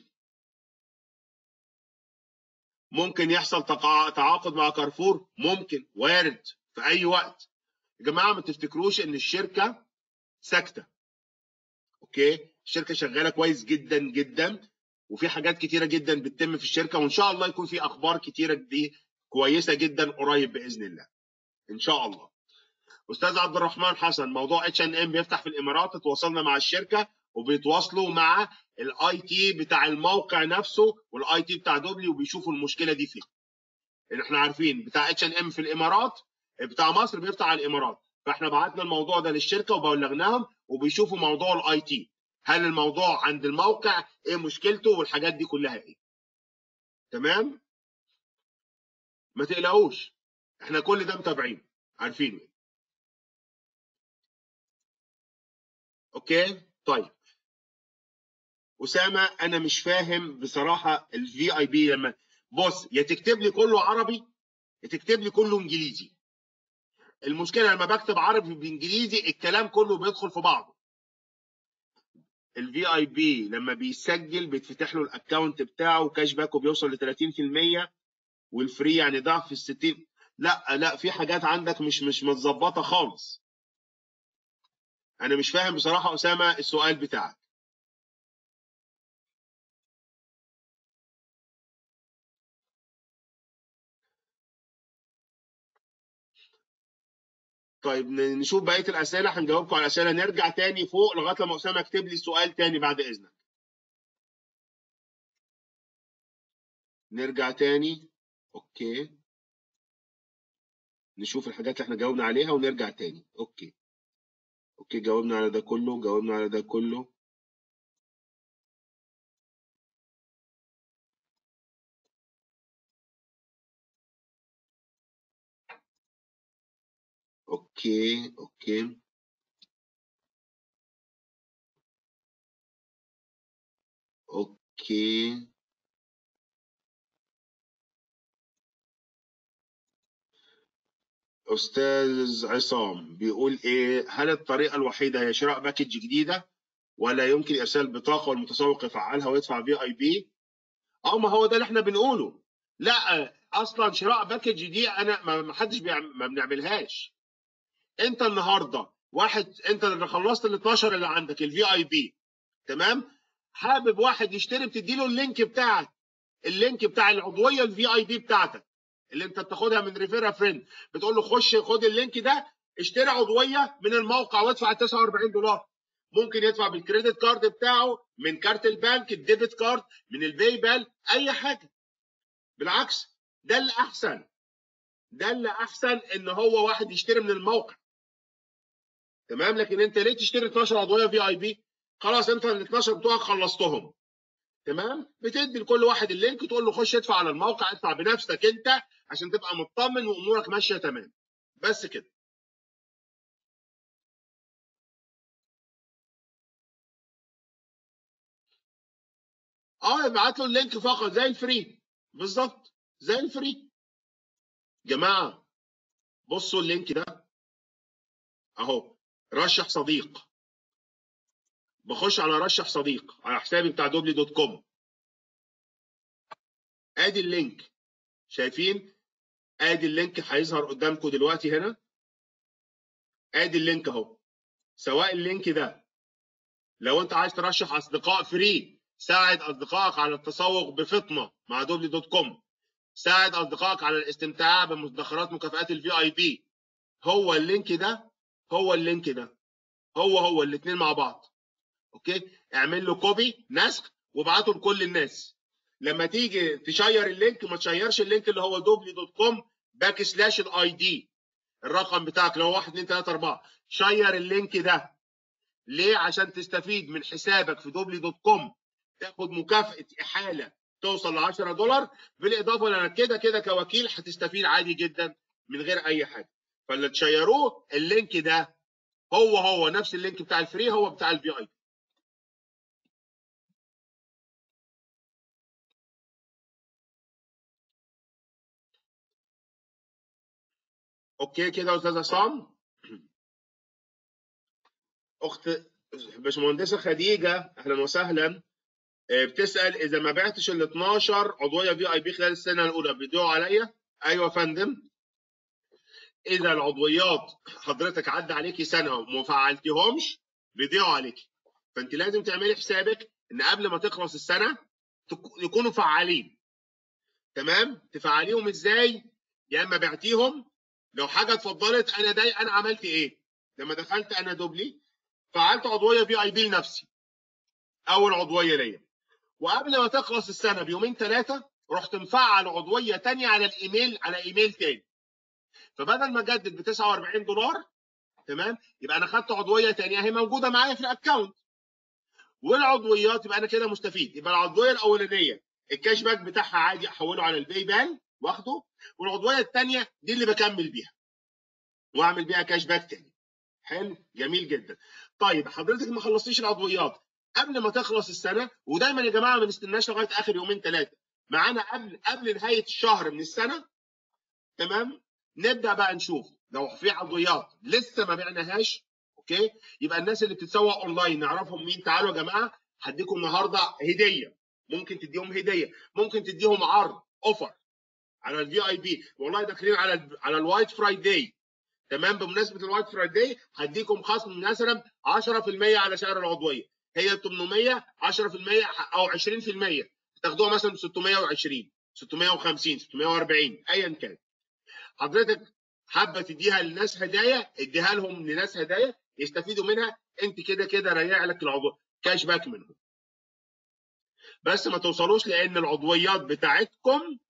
ممكن يحصل تعاقد مع كارفور ممكن وارد في اي وقت يا جماعه ما تفتكروش ان الشركه ساكته اوكي الشركه شغاله كويس جدا جدا وفي حاجات كتيره جدا بتتم في الشركه وان شاء الله يكون في اخبار كتيره دي كويسه جدا قريب باذن الله ان شاء الله استاذ عبد الرحمن حسن موضوع اتش ان ام بيفتح في الامارات اتواصلنا مع الشركه وبيتواصلوا مع الاي تي بتاع الموقع نفسه والاي تي بتاع دوبلي وبيشوفوا المشكله دي فين ان احنا عارفين بتاع اتش ان ام في الامارات بتاع مصر بيفتح على الامارات فاحنا بعتنا الموضوع ده للشركه وبلغناهم وبيشوفوا موضوع الاي تي هل الموضوع عند الموقع ايه مشكلته والحاجات دي كلها ايه تمام ما تقلقوش احنا كل ده متابعين عارفينه اوكي طيب اسامه انا مش فاهم بصراحه الفي اي بي لما بص يا تكتب لي كله عربي يا تكتب لي كله انجليزي المشكله لما بكتب عربي بانجليزي الكلام كله بيدخل في بعضه الفي اي بي لما بيسجل بيتفتح له الاكونت بتاعه كاش باك وبيوصل ل 30% والفري يعني ضعف ال 60 لا لا في حاجات عندك مش مش متظبطه خالص انا مش فاهم بصراحه اسامه السؤال بتاعك طيب نشوف بقيه الاسئله هنجاوبكم على الاسئله نرجع تاني فوق لغايه لما اسامه يكتب لي سؤال تاني بعد اذنك نرجع تاني اوكي نشوف الحاجات اللي احنا جاوبنا عليها ونرجع تاني اوكي اوكي جاوبنا على ده كله جاوبنا على ده كله اوكي اوكي اوكي استاذ عصام بيقول ايه هل الطريقه الوحيده هي شراء باكج جديده ولا يمكن ارسال بطاقه والمتسوق يفعلها ويدفع في اي بي اه ما هو ده اللي احنا بنقوله لا اصلا شراء باكج دي انا ما حدش ما بنعملهاش انت النهارده واحد انت اللي خلصت ال 12 اللي عندك الفي اي بي تمام حابب واحد يشتري بتدي له اللينك بتاعك اللينك بتاع العضويه الفي اي بي بتاعتك اللي انت بتاخدها من ريفيرا فريند بتقول له خش خد اللينك ده اشتري عضويه من الموقع وادفع 49 دولار ممكن يدفع بالكريدت كارد بتاعه من كارت البنك الديبت كارد من الباي بال اي حاجه بالعكس ده اللي احسن ده اللي احسن ان هو واحد يشتري من الموقع تمام لكن انت ليه تشتري 12 عضويه في اي بي خلاص انت ال 12 بتوعك خلصتهم تمام بتدي لكل واحد اللينك تقول له خش ادفع على الموقع ادفع بنفسك انت عشان تبقى مطمن وامورك ماشيه تمام بس كده اه ابعت له اللينك فقط زي الفري بالظبط زي الفري جماعه بصوا اللينك ده اهو رشح صديق بخش على رشح صديق على حسابي بتاع دوبلي دوت كوم ادي اللينك شايفين ادي اللينك هيظهر قدامكم دلوقتي هنا ادي اللينك اهو سواء اللينك ده لو انت عايز ترشح اصدقاء فري ساعد اصدقائك على التسوق بفطنه مع دوبلي دوت كوم ساعد اصدقائك على الاستمتاع بمدخرات مكافآت الفي اي بي هو اللينك ده هو اللينك ده هو هو الاثنين مع بعض اوكي اعمل له كوبي نسخ وابعته لكل الناس لما تيجي تشير اللينك ما تشيرش اللينك اللي هو دوبلي دوت كوم باك سلاش الاي دي الرقم بتاعك اللي هو 1 2 3 4 شير اللينك ده ليه عشان تستفيد من حسابك في دوبلي دوت كوم تاخد مكافاه احاله توصل ل 10 دولار بالاضافه لانك كده كده كوكيل هتستفيد عادي جدا من غير اي حاجه فاللي تشيروه اللينك ده هو هو نفس اللينك بتاع الفري هو بتاع الفي اي اوكي كده يا استاذ عصام اخت باشمهندسه خديجه اهلا وسهلا بتسال اذا ما بعتش ال 12 عضويه في اي بي خلال السنه الاولى بيدعوا عليا ايوه يا فندم اذا العضويات حضرتك عدى عليكي سنه وما فعلتيهمش بيضيعوا عليكي فانت لازم تعملي حسابك ان قبل ما تخلص السنه يكونوا فعالين تمام تفعليهم ازاي يا اما بعتيهم لو حاجه اتفضلت انا داي انا عملت ايه لما دخلت انا دوبلي فعلت عضويه في اي بي لنفسي اول عضويه ليا وقبل ما تخلص السنه بيومين ثلاثه رحت مفعل عضويه ثانيه على الايميل على ايميل ثاني فبدل ما اجدد ب 49 دولار تمام يبقى انا خدت عضويه ثانيه هي موجوده معايا في الاكونت والعضويات يبقى انا كده مستفيد يبقى العضويه الاولانيه الكاش باك بتاعها عادي احوله على الباي بال واخده والعضويه الثانيه دي اللي بكمل بيها واعمل بيها كاش باك تاني حلو جميل جدا طيب حضرتك ما خلصتيش العضويات قبل ما تخلص السنه ودايما يا جماعه ما نستناش لغايه اخر يومين ثلاثه معانا قبل قبل نهايه الشهر من السنه تمام نبدا بقى نشوف لو في عضويات لسه ما بعناهاش اوكي يبقى الناس اللي بتتسوق اونلاين نعرفهم مين تعالوا يا جماعه هديكم النهارده هديه ممكن تديهم هديه ممكن تديهم عرض اوفر على الفي اي بي والله داخلين على ال على الوايت فرايداي تمام بمناسبه الوايت فرايداي هديكم خصم مثلا 10% على سعر العضويه هي 800 10% او 20% تاخدوها مثلا ب 620 650 640 ايا كان حضرتك حابه تديها للناس هدايا اديها لهم لناس هدايا يستفيدوا منها انت كده كده راجع لك العضو كاش باك منهم بس ما توصلوش لان العضويات بتاعتكم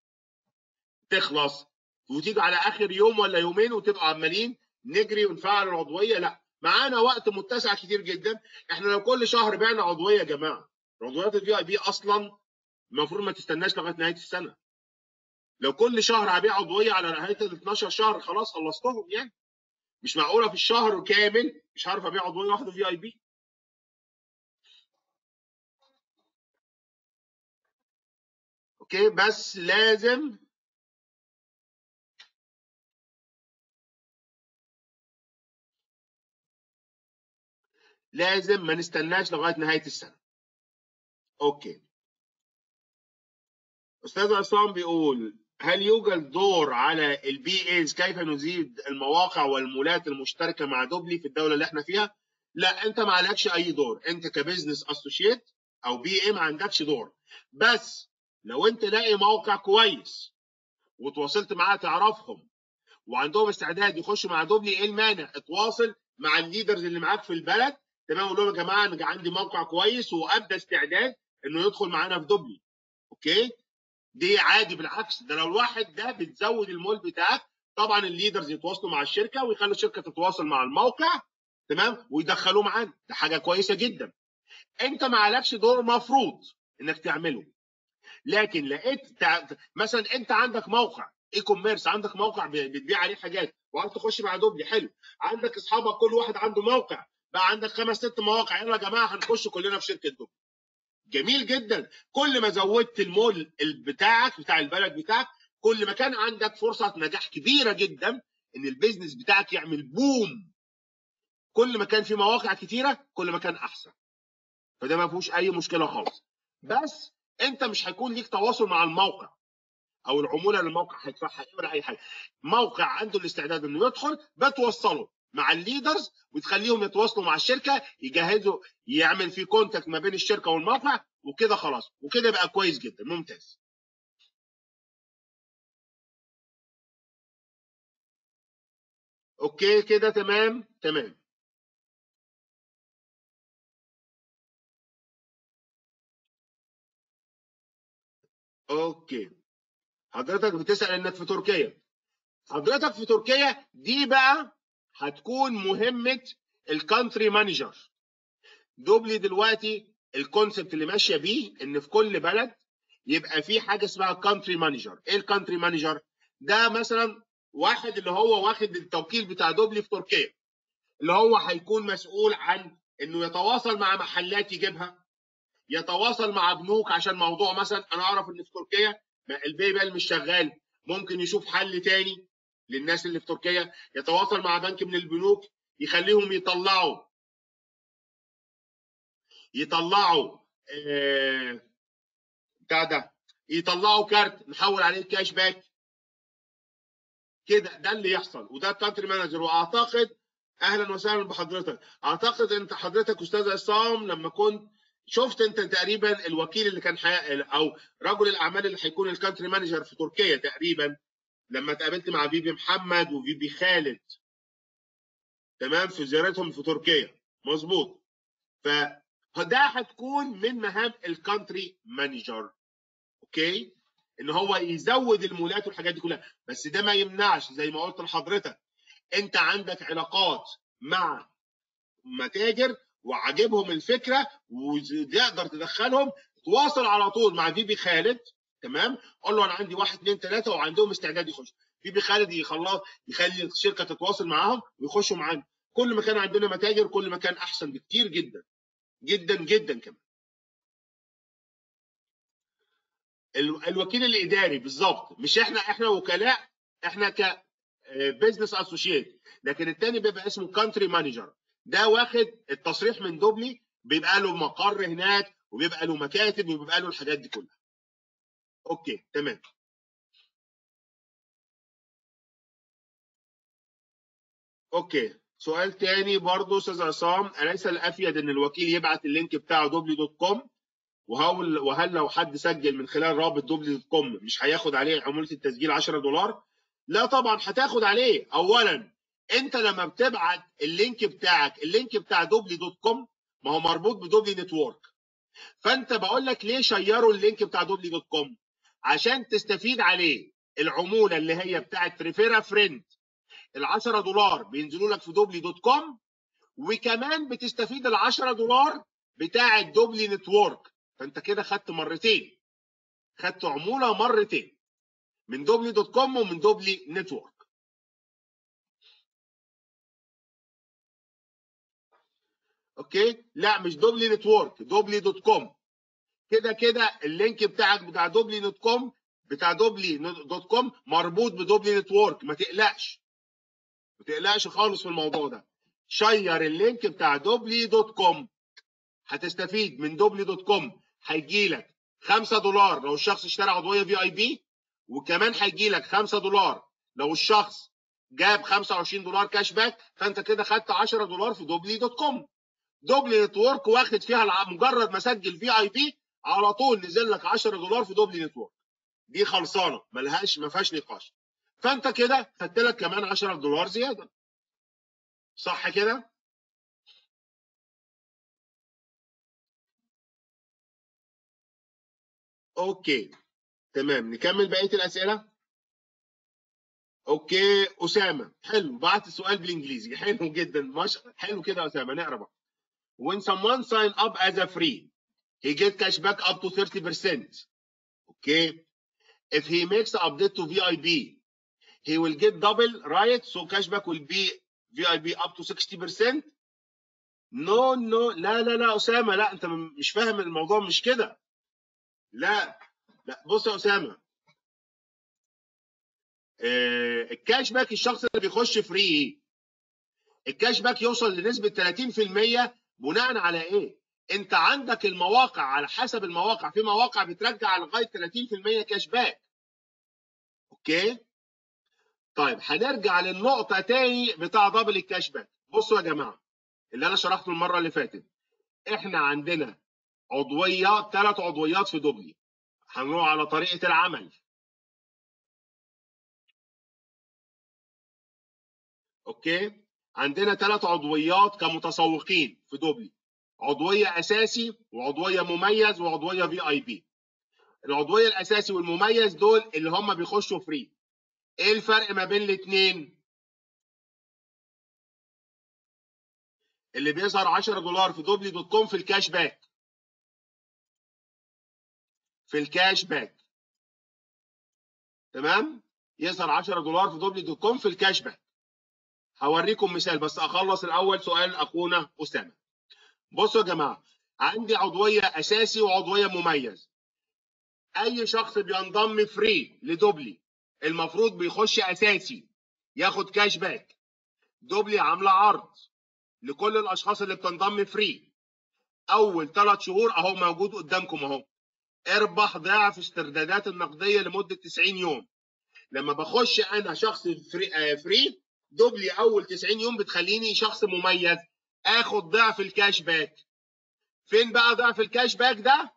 تخلص وتيجي على اخر يوم ولا يومين وتبقوا عمالين نجري ونفعل العضويه لا معانا وقت متسع كتير جدا احنا لو كل شهر بعنا عضويه يا جماعه عضويات الفي اي بي اصلا المفروض ما تستناش لغايه نهايه السنه لو كل شهر هبيع عضويه على نهايه ال 12 شهر خلاص خلصتهم يعني مش معقوله في الشهر كامل مش هعرف ابيع عضويه واحده في اي بي اوكي بس لازم لازم ما نستناش لغايه نهايه السنه اوكي استاذ عصام بيقول هل يوجد دور على البي ايز كيف نزيد المواقع والمولات المشتركه مع دوبلي في الدوله اللي احنا فيها لا انت ما عليكش اي دور انت كبزنس اسوشيت او بي اي ما عندكش دور بس لو انت لاقي موقع كويس وتواصلت معاه تعرفهم وعندهم استعداد يخشوا مع دوبلي ايه المانع اتواصل مع الليدرز اللي معاك في البلد تمام قول لهم يا جماعه انا عندي موقع كويس وابدا استعداد انه يدخل معانا في دوبلي اوكي دي عادي بالعكس ده لو الواحد ده بتزود المول بتاعك طبعا الليدرز يتواصلوا مع الشركه ويخلوا الشركه تتواصل مع الموقع تمام ويدخلوه معانا ده حاجه كويسه جدا انت ما عليكش دور مفروض انك تعمله لكن لقيت تع... مثلا انت عندك موقع اي كوميرس عندك موقع بتبيع عليه حاجات وعايز تخش مع دوبلي حلو عندك اصحابك كل واحد عنده موقع بقى عندك خمس ست مواقع يلا يا جماعه هنخش كلنا في شركه دوبلي جميل جدا كل ما زودت المول بتاعك بتاع البلد بتاعك كل ما كان عندك فرصه نجاح كبيره جدا ان البيزنس بتاعك يعمل بوم كل ما كان في مواقع كتيره كل ما كان احسن فده ما فيهوش اي مشكله خالص بس انت مش هيكون ليك تواصل مع الموقع او العموله اللي الموقع هيدفعها ايه ولا اي حاجه موقع عنده الاستعداد انه يدخل بتوصله مع الليدرز وتخليهم يتواصلوا مع الشركه يجهزوا يعمل في كونتاكت ما بين الشركه والموقع وكده خلاص وكده بقى كويس جدا ممتاز اوكي كده تمام تمام اوكي حضرتك بتسال انك في تركيا حضرتك في تركيا دي بقى هتكون مهمه الكانتري مانجر دوبلي دلوقتي الكونسبت اللي ماشيه بيه ان في كل بلد يبقى في حاجه اسمها كانتري مانجر ايه الكانتري مانجر ده مثلا واحد اللي هو واخد التوكيل بتاع دوبلي في تركيا اللي هو هيكون مسؤول عن انه يتواصل مع محلات يجيبها يتواصل مع بنوك عشان موضوع مثلا انا اعرف ان في تركيا الباي بال مش شغال ممكن يشوف حل تاني للناس اللي في تركيا يتواصل مع بنك من البنوك يخليهم يطلعوا يطلعوا آه بتاع ده يطلعوا كارت نحول عليه الكاش باك كده ده اللي يحصل وده الكانتري مانجر واعتقد اهلا وسهلا بحضرتك اعتقد انت حضرتك استاذ عصام لما كنت شفت انت تقريبا الوكيل اللي كان حي... او رجل الاعمال اللي هيكون الكانتري مانجر في تركيا تقريبا لما اتقابلت مع بيبي محمد وبيبي خالد تمام في زيارتهم في تركيا مظبوط فده هتكون من مهام الكانتري مانجر اوكي ان هو يزود المولات والحاجات دي كلها بس ده ما يمنعش زي ما قلت لحضرتك انت عندك علاقات مع متاجر وعاجبهم الفكره وتقدر تدخلهم تواصل على طول مع بيبي خالد تمام قول له انا عندي واحد اثنين ثلاثه وعندهم استعداد يخش بيبي خالد يخلص يخلي الشركه تتواصل معاهم ويخشوا معانا كل ما كان عندنا متاجر كل ما كان احسن بكتير جدا جدا جدا كمان الوكيل الاداري بالظبط مش احنا احنا وكلاء احنا ك بزنس اسوشيت لكن الثاني بيبقى اسمه كانتري مانجر ده واخد التصريح من دوبلي بيبقى له مقر هناك وبيبقى له مكاتب وبيبقى له الحاجات دي كلها اوكي تمام اوكي سؤال تاني برضه استاذ عصام اليس الافيد ان الوكيل يبعت اللينك بتاعه دوبلي دوت كوم وهل وهل لو حد سجل من خلال رابط دوبلي دوت كوم مش هياخد عليه عموله التسجيل 10 دولار؟ لا طبعا هتاخد عليه اولا انت لما بتبعت اللينك بتاعك اللينك بتاع دوبلي دوت كوم ما هو مربوط بدوبلي نتورك فانت بقول لك ليه شيروا اللينك بتاع دوبلي دوت كوم عشان تستفيد عليه العموله اللي هي بتاعت ريفيرا فريند ال 10 دولار بينزلوا لك في دوبلي دوت كوم وكمان بتستفيد ال 10 دولار بتاع دوبلي نتورك فانت كده خدت مرتين خدت عموله مرتين من دوبلي دوت كوم ومن دوبلي نتورك اوكي لا مش دوبلي نتورك دوبلي دوت كوم كده كده اللينك بتاعك بتاع دوبلي دوت كوم بتاع دوبلي دوت كوم مربوط بدوبلي نتورك ما تقلقش ما تقلقش خالص في الموضوع ده شير اللينك بتاع دوبلي دوت كوم هتستفيد من دوبلي دوت كوم هيجي لك 5 دولار لو الشخص اشترى عضويه في اي بي وكمان هيجي لك 5 دولار لو الشخص جاب 25 دولار كاش باك فانت كده خدت 10 دولار في دوبلي دوت كوم دوبلي نتورك واخد فيها مجرد ما سجل في اي بي على طول نزل لك 10 دولار في دوبلي نتورك دي خلصانه ملهاش ما فيهاش نقاش فانت كده خدت لك كمان 10 دولار زياده صح كده اوكي تمام نكمل بقيه الاسئله اوكي اسامه حلو بعت السؤال بالانجليزي حلو جدا مش حلو كده يا اسامه نقرا بقى when someone sign up as a free he get cash back up to 30% okay if he makes the update to vip he will get double right so cashback will be vip up to 60% no no لا لا لا اسامه لا انت مش فاهم الموضوع مش كده لا لا بص يا اسامه آه الكاش باك الشخص اللي بيخش فري الكاش باك يوصل لنسبه 30% بناء على ايه؟ انت عندك المواقع على حسب المواقع في مواقع بترجع لغايه 30% كاش باك اوكي؟ طيب هنرجع للنقطه تاني بتاع دبل الكاش باك بصوا يا جماعه اللي انا شرحته المره اللي فاتت احنا عندنا عضويه ثلاث عضويات في دوبلي هنروح على طريقه العمل اوكي عندنا ثلاث عضويات كمتسوقين في دوبلي عضويه اساسي وعضويه مميز وعضويه في اي بي العضويه الاساسي والمميز دول اللي هم بيخشوا فري ايه الفرق ما بين الاثنين اللي بيظهر 10 دولار في دوبلي دوت كوم في الكاش باك في الكاش باك تمام يظهر 10 دولار في دوبلي دوت كوم في الكاش باك هوريكم مثال بس اخلص الاول سؤال اخونا اسامه بصوا يا جماعه عندي عضويه اساسي وعضويه مميز اي شخص بينضم فري لدوبلي المفروض بيخش اساسي ياخد كاش باك دوبلي عامله عرض لكل الاشخاص اللي بتنضم فري اول ثلاث شهور اهو موجود قدامكم اهو اربح ضعف استردادات النقديه لمده 90 يوم لما بخش انا شخص فري, آه فري دوبلي اول 90 يوم بتخليني شخص مميز اخد ضعف الكاش باك فين بقى ضعف الكاش باك ده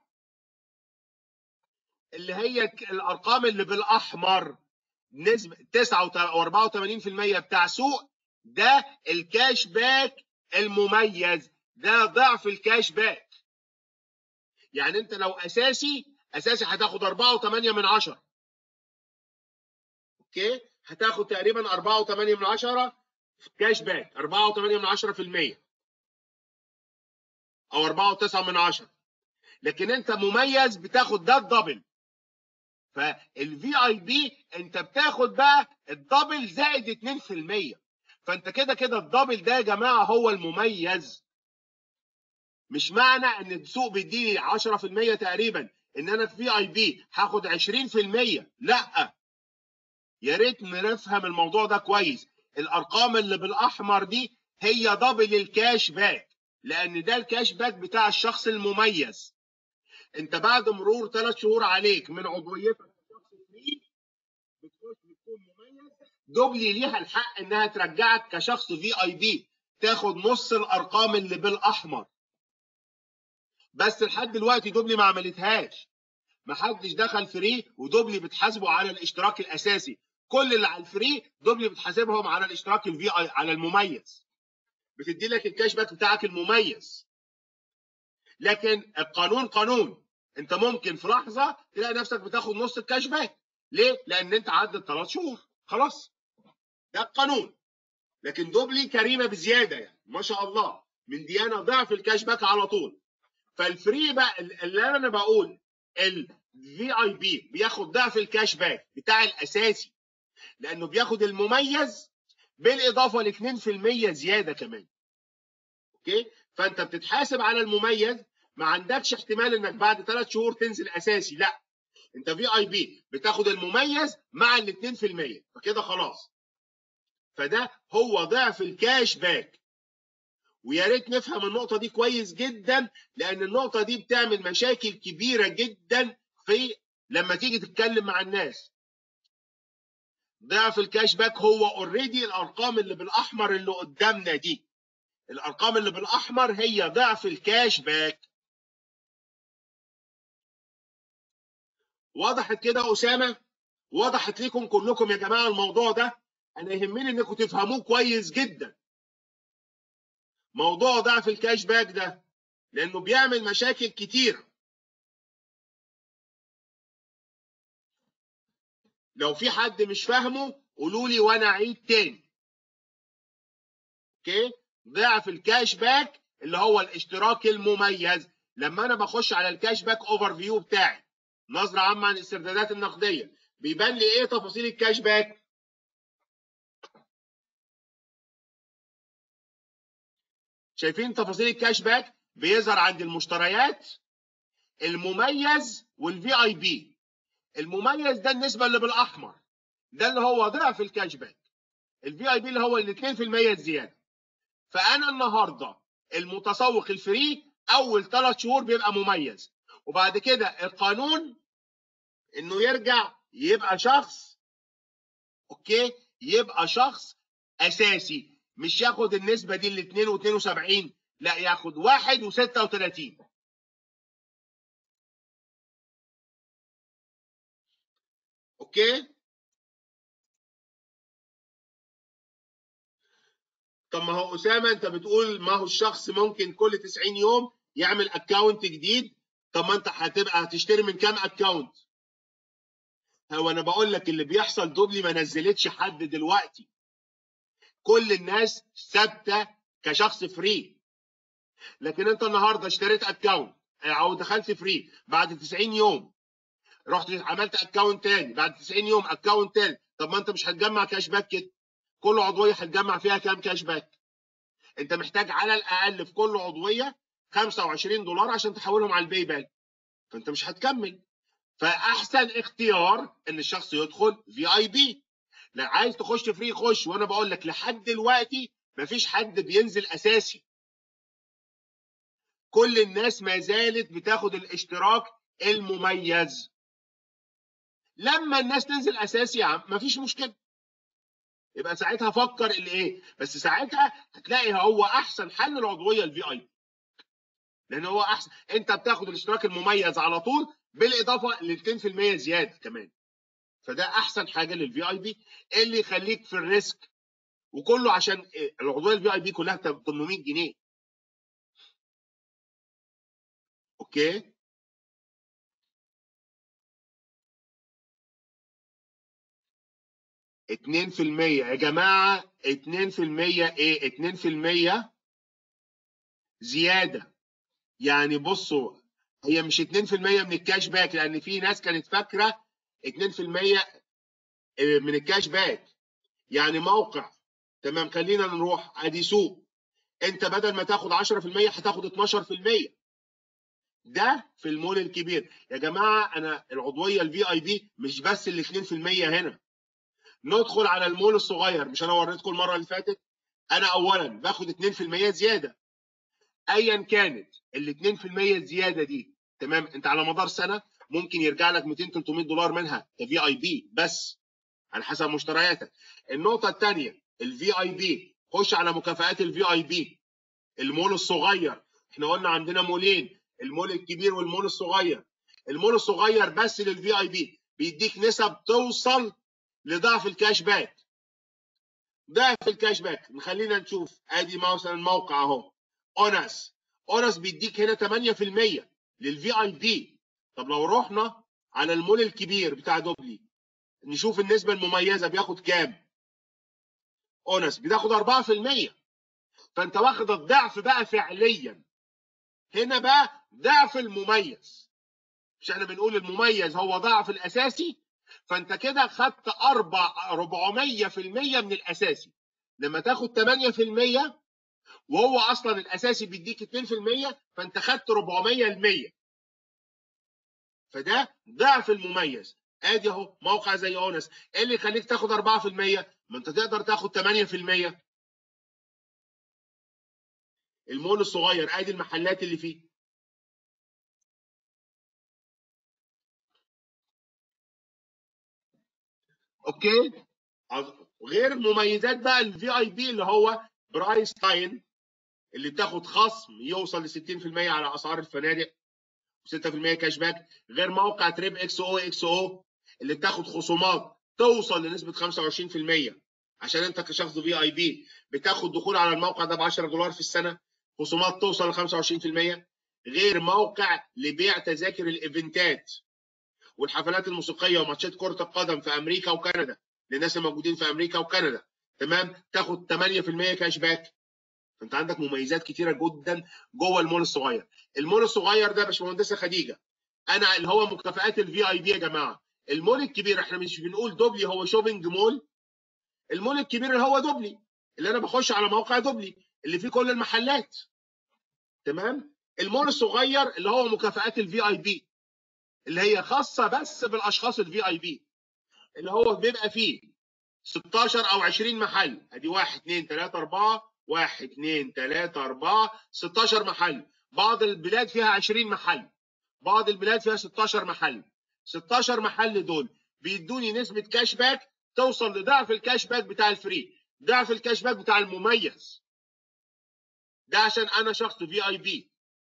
اللي هي الارقام اللي بالاحمر نسبه 89 و84% بتاع سوق ده الكاش باك المميز ده ضعف الكاش باك يعني انت لو اساسي اساسي هتاخد 4.8 من 10 اوكي هتاخد تقريبا 4.8 من 10 كاش باك 4.8 من 10% او 4.9 من 10 لكن انت مميز بتاخد ده الدبل فالفي اي بي انت بتاخد بقى الدبل زائد 2% فانت كده كده الدبل ده يا جماعه هو المميز مش معنى ان السوق بيديني 10% تقريبا ان انا في في اي بي هاخد 20% لا يا ريت نفهم الموضوع ده كويس الارقام اللي بالاحمر دي هي دبل الكاش باك لان ده الكاش باك بتاع الشخص المميز انت بعد مرور ثلاث شهور عليك من عضويتك كشخص فري بتخش بتكون مميز دوبلي ليها الحق انها ترجعك كشخص في اي بي تاخد نص الارقام اللي بالاحمر بس لحد دلوقتي دوبلي ما عملتهاش ما حدش دخل فري ودوبلي بتحاسبه على الاشتراك الاساسي كل اللي على الفري دوبلي بتحاسبهم على الاشتراك الفي اي على المميز بتدي لك الكاش باك بتاعك المميز لكن القانون قانون انت ممكن في لحظه تلاقي نفسك بتاخد نص الكاش باك ليه؟ لان انت عدت ثلاث شهور خلاص ده القانون لكن دوبلي كريمه بزياده يعني ما شاء الله من ديانه ضعف الكاش باك على طول فالفري بقى اللي انا بقول الفي اي بي بياخد ضعف الكاش باك بتاع الاساسي لانه بياخد المميز بالاضافه ل 2% زياده كمان اوكي فانت بتتحاسب على المميز ما عندكش احتمال انك بعد ثلاث شهور تنزل اساسي لا انت في اي بي بتاخد المميز مع ال 2% فكده خلاص فده هو ضعف الكاش باك ويا ريت نفهم النقطه دي كويس جدا لان النقطه دي بتعمل مشاكل كبيره جدا في لما تيجي تتكلم مع الناس ضعف الكاش باك هو اوريدي الارقام اللي بالاحمر اللي قدامنا دي الارقام اللي بالاحمر هي ضعف الكاش باك وضحت كده اسامه وضحت لكم كلكم يا جماعه الموضوع ده انا يهمني انكم تفهموه كويس جدا موضوع ضعف الكاش باك ده لانه بيعمل مشاكل كتير لو في حد مش فاهمه قولوا لي وانا اعيد تاني اوكي ضعف الكاش باك اللي هو الاشتراك المميز لما انا بخش على الكاش باك اوفر فيو بتاعي نظره عامه عن الاستردادات النقديه بيبان لي ايه تفاصيل الكاش باك شايفين تفاصيل الكاش باك بيظهر عند المشتريات المميز والفي اي بي المميز ده النسبه اللي بالاحمر ده اللي هو ضعف الكاش باك الفي اي بي اللي هو ال 2% الزياده فانا النهارده المتسوق الفري اول ثلاث شهور بيبقى مميز وبعد كده القانون انه يرجع يبقى شخص اوكي يبقى شخص اساسي مش ياخد النسبه دي ال 2 و72 لا ياخد 1 و36 اوكي طب ما هو اسامه انت بتقول ما هو الشخص ممكن كل 90 يوم يعمل اكونت جديد طب ما انت هتبقى هتشتري من كام اكونت هو انا بقول لك اللي بيحصل دوبلي ما نزلتش حد دلوقتي كل الناس ثابته كشخص فري لكن انت النهارده اشتريت اكونت او دخلت فري بعد 90 يوم رحت عملت اكونت تاني بعد 90 يوم اكونت تاني طب ما انت مش هتجمع كاش باك كده كل عضويه هتجمع فيها كام كاش باك انت محتاج على الاقل في كل عضويه 25 دولار عشان تحولهم على الباي بال فانت مش هتكمل فاحسن اختيار ان الشخص يدخل في اي بي لا عايز تخش فري خش وانا بقول لك لحد دلوقتي مفيش حد بينزل اساسي كل الناس ما زالت بتاخد الاشتراك المميز لما الناس تنزل اساسي يا عم مفيش مشكله يبقى ساعتها فكر الايه بس ساعتها هتلاقي هو احسن حل العضويه الفي اي لان هو احسن انت بتاخد الاشتراك المميز على طول بالاضافه ل 2% زياده كمان فده احسن حاجه للفي اي بي اللي يخليك في الريسك وكله عشان العضويه الفي اي بي كلها 800 جنيه اوكي اتنين في المية يا جماعة اتنين في المية ايه اتنين في المية زيادة يعني بصوا هي مش اتنين في المية من الكاش باك لان في ناس كانت فاكرة اتنين في المية من الكاش باك يعني موقع تمام خلينا نروح ادي سوق انت بدل ما تاخد 10% هتاخد 12% ده في المول الكبير يا جماعه انا العضويه الفي اي بي مش بس ال 2% هنا ندخل على المول الصغير مش انا وريتكم المره اللي فاتت انا اولا باخد 2% زياده ايا كانت ال 2% زياده دي تمام انت على مدار سنه ممكن يرجع لك 200 300 دولار منها كفي اي بي بس على حسب مشترياتك النقطه الثانيه الفي اي بي خش على مكافآت الفي اي بي المول الصغير احنا قلنا عندنا مولين المول الكبير والمول الصغير المول الصغير بس للفي اي بي بيديك نسب توصل لضعف الكاش باك ضعف الكاش باك خلينا نشوف ادي مثلا الموقع اهو اونس اونس بيديك هنا 8% للفي اي بي طب لو رحنا على المول الكبير بتاع دوبلي نشوف النسبه المميزه بياخد كام اونس بتاخد 4% فانت واخد الضعف بقى فعليا هنا بقى ضعف المميز مش احنا بنقول المميز هو ضعف الاساسي فانت كده خدت 4 400% من الاساسي لما تاخد 8% وهو اصلا الاساسي بيديك 2% فانت خدت 400% فده ضعف المميز ادي اهو موقع زي اونس ايه اللي يخليك تاخد 4% ما انت تقدر تاخد 8% المول الصغير ادي المحلات اللي فيه اوكي غير مميزات بقى الفي اي بي اللي هو برايس لاين اللي بتاخد خصم يوصل ل 60% على اسعار الفنادق و6% كاش باك غير موقع تريب اكس او اكس او اللي بتاخد خصومات توصل لنسبه 25% عشان انت كشخص في اي بي بتاخد دخول على الموقع ده ب 10 دولار في السنه خصومات توصل ل 25% غير موقع لبيع تذاكر الايفنتات والحفلات الموسيقيه وماتشات كره القدم في امريكا وكندا للناس الموجودين في امريكا وكندا تمام تاخد 8% كاش باك فانت عندك مميزات كتيره جدا جوه المول الصغير المول الصغير ده يا باشمهندسه خديجه انا اللي هو مكافئات الفي اي بي يا جماعه المول الكبير احنا مش بنقول دوبلي هو شوبينج مول المول الكبير اللي هو دوبلي اللي انا بخش على موقع دوبلي اللي فيه كل المحلات تمام المول الصغير اللي هو مكافئات الفي اي بي اللي هي خاصه بس بالاشخاص الفي اي بي اللي هو بيبقى فيه 16 او 20 محل ادي 1 2 3 4 1 2 3 4 16 محل بعض البلاد فيها 20 محل بعض البلاد فيها 16 محل 16 محل دول بيدوني نسبه كاش باك توصل لضعف الكاش باك بتاع الفري ضعف الكاش باك بتاع المميز ده عشان انا شخص في اي بي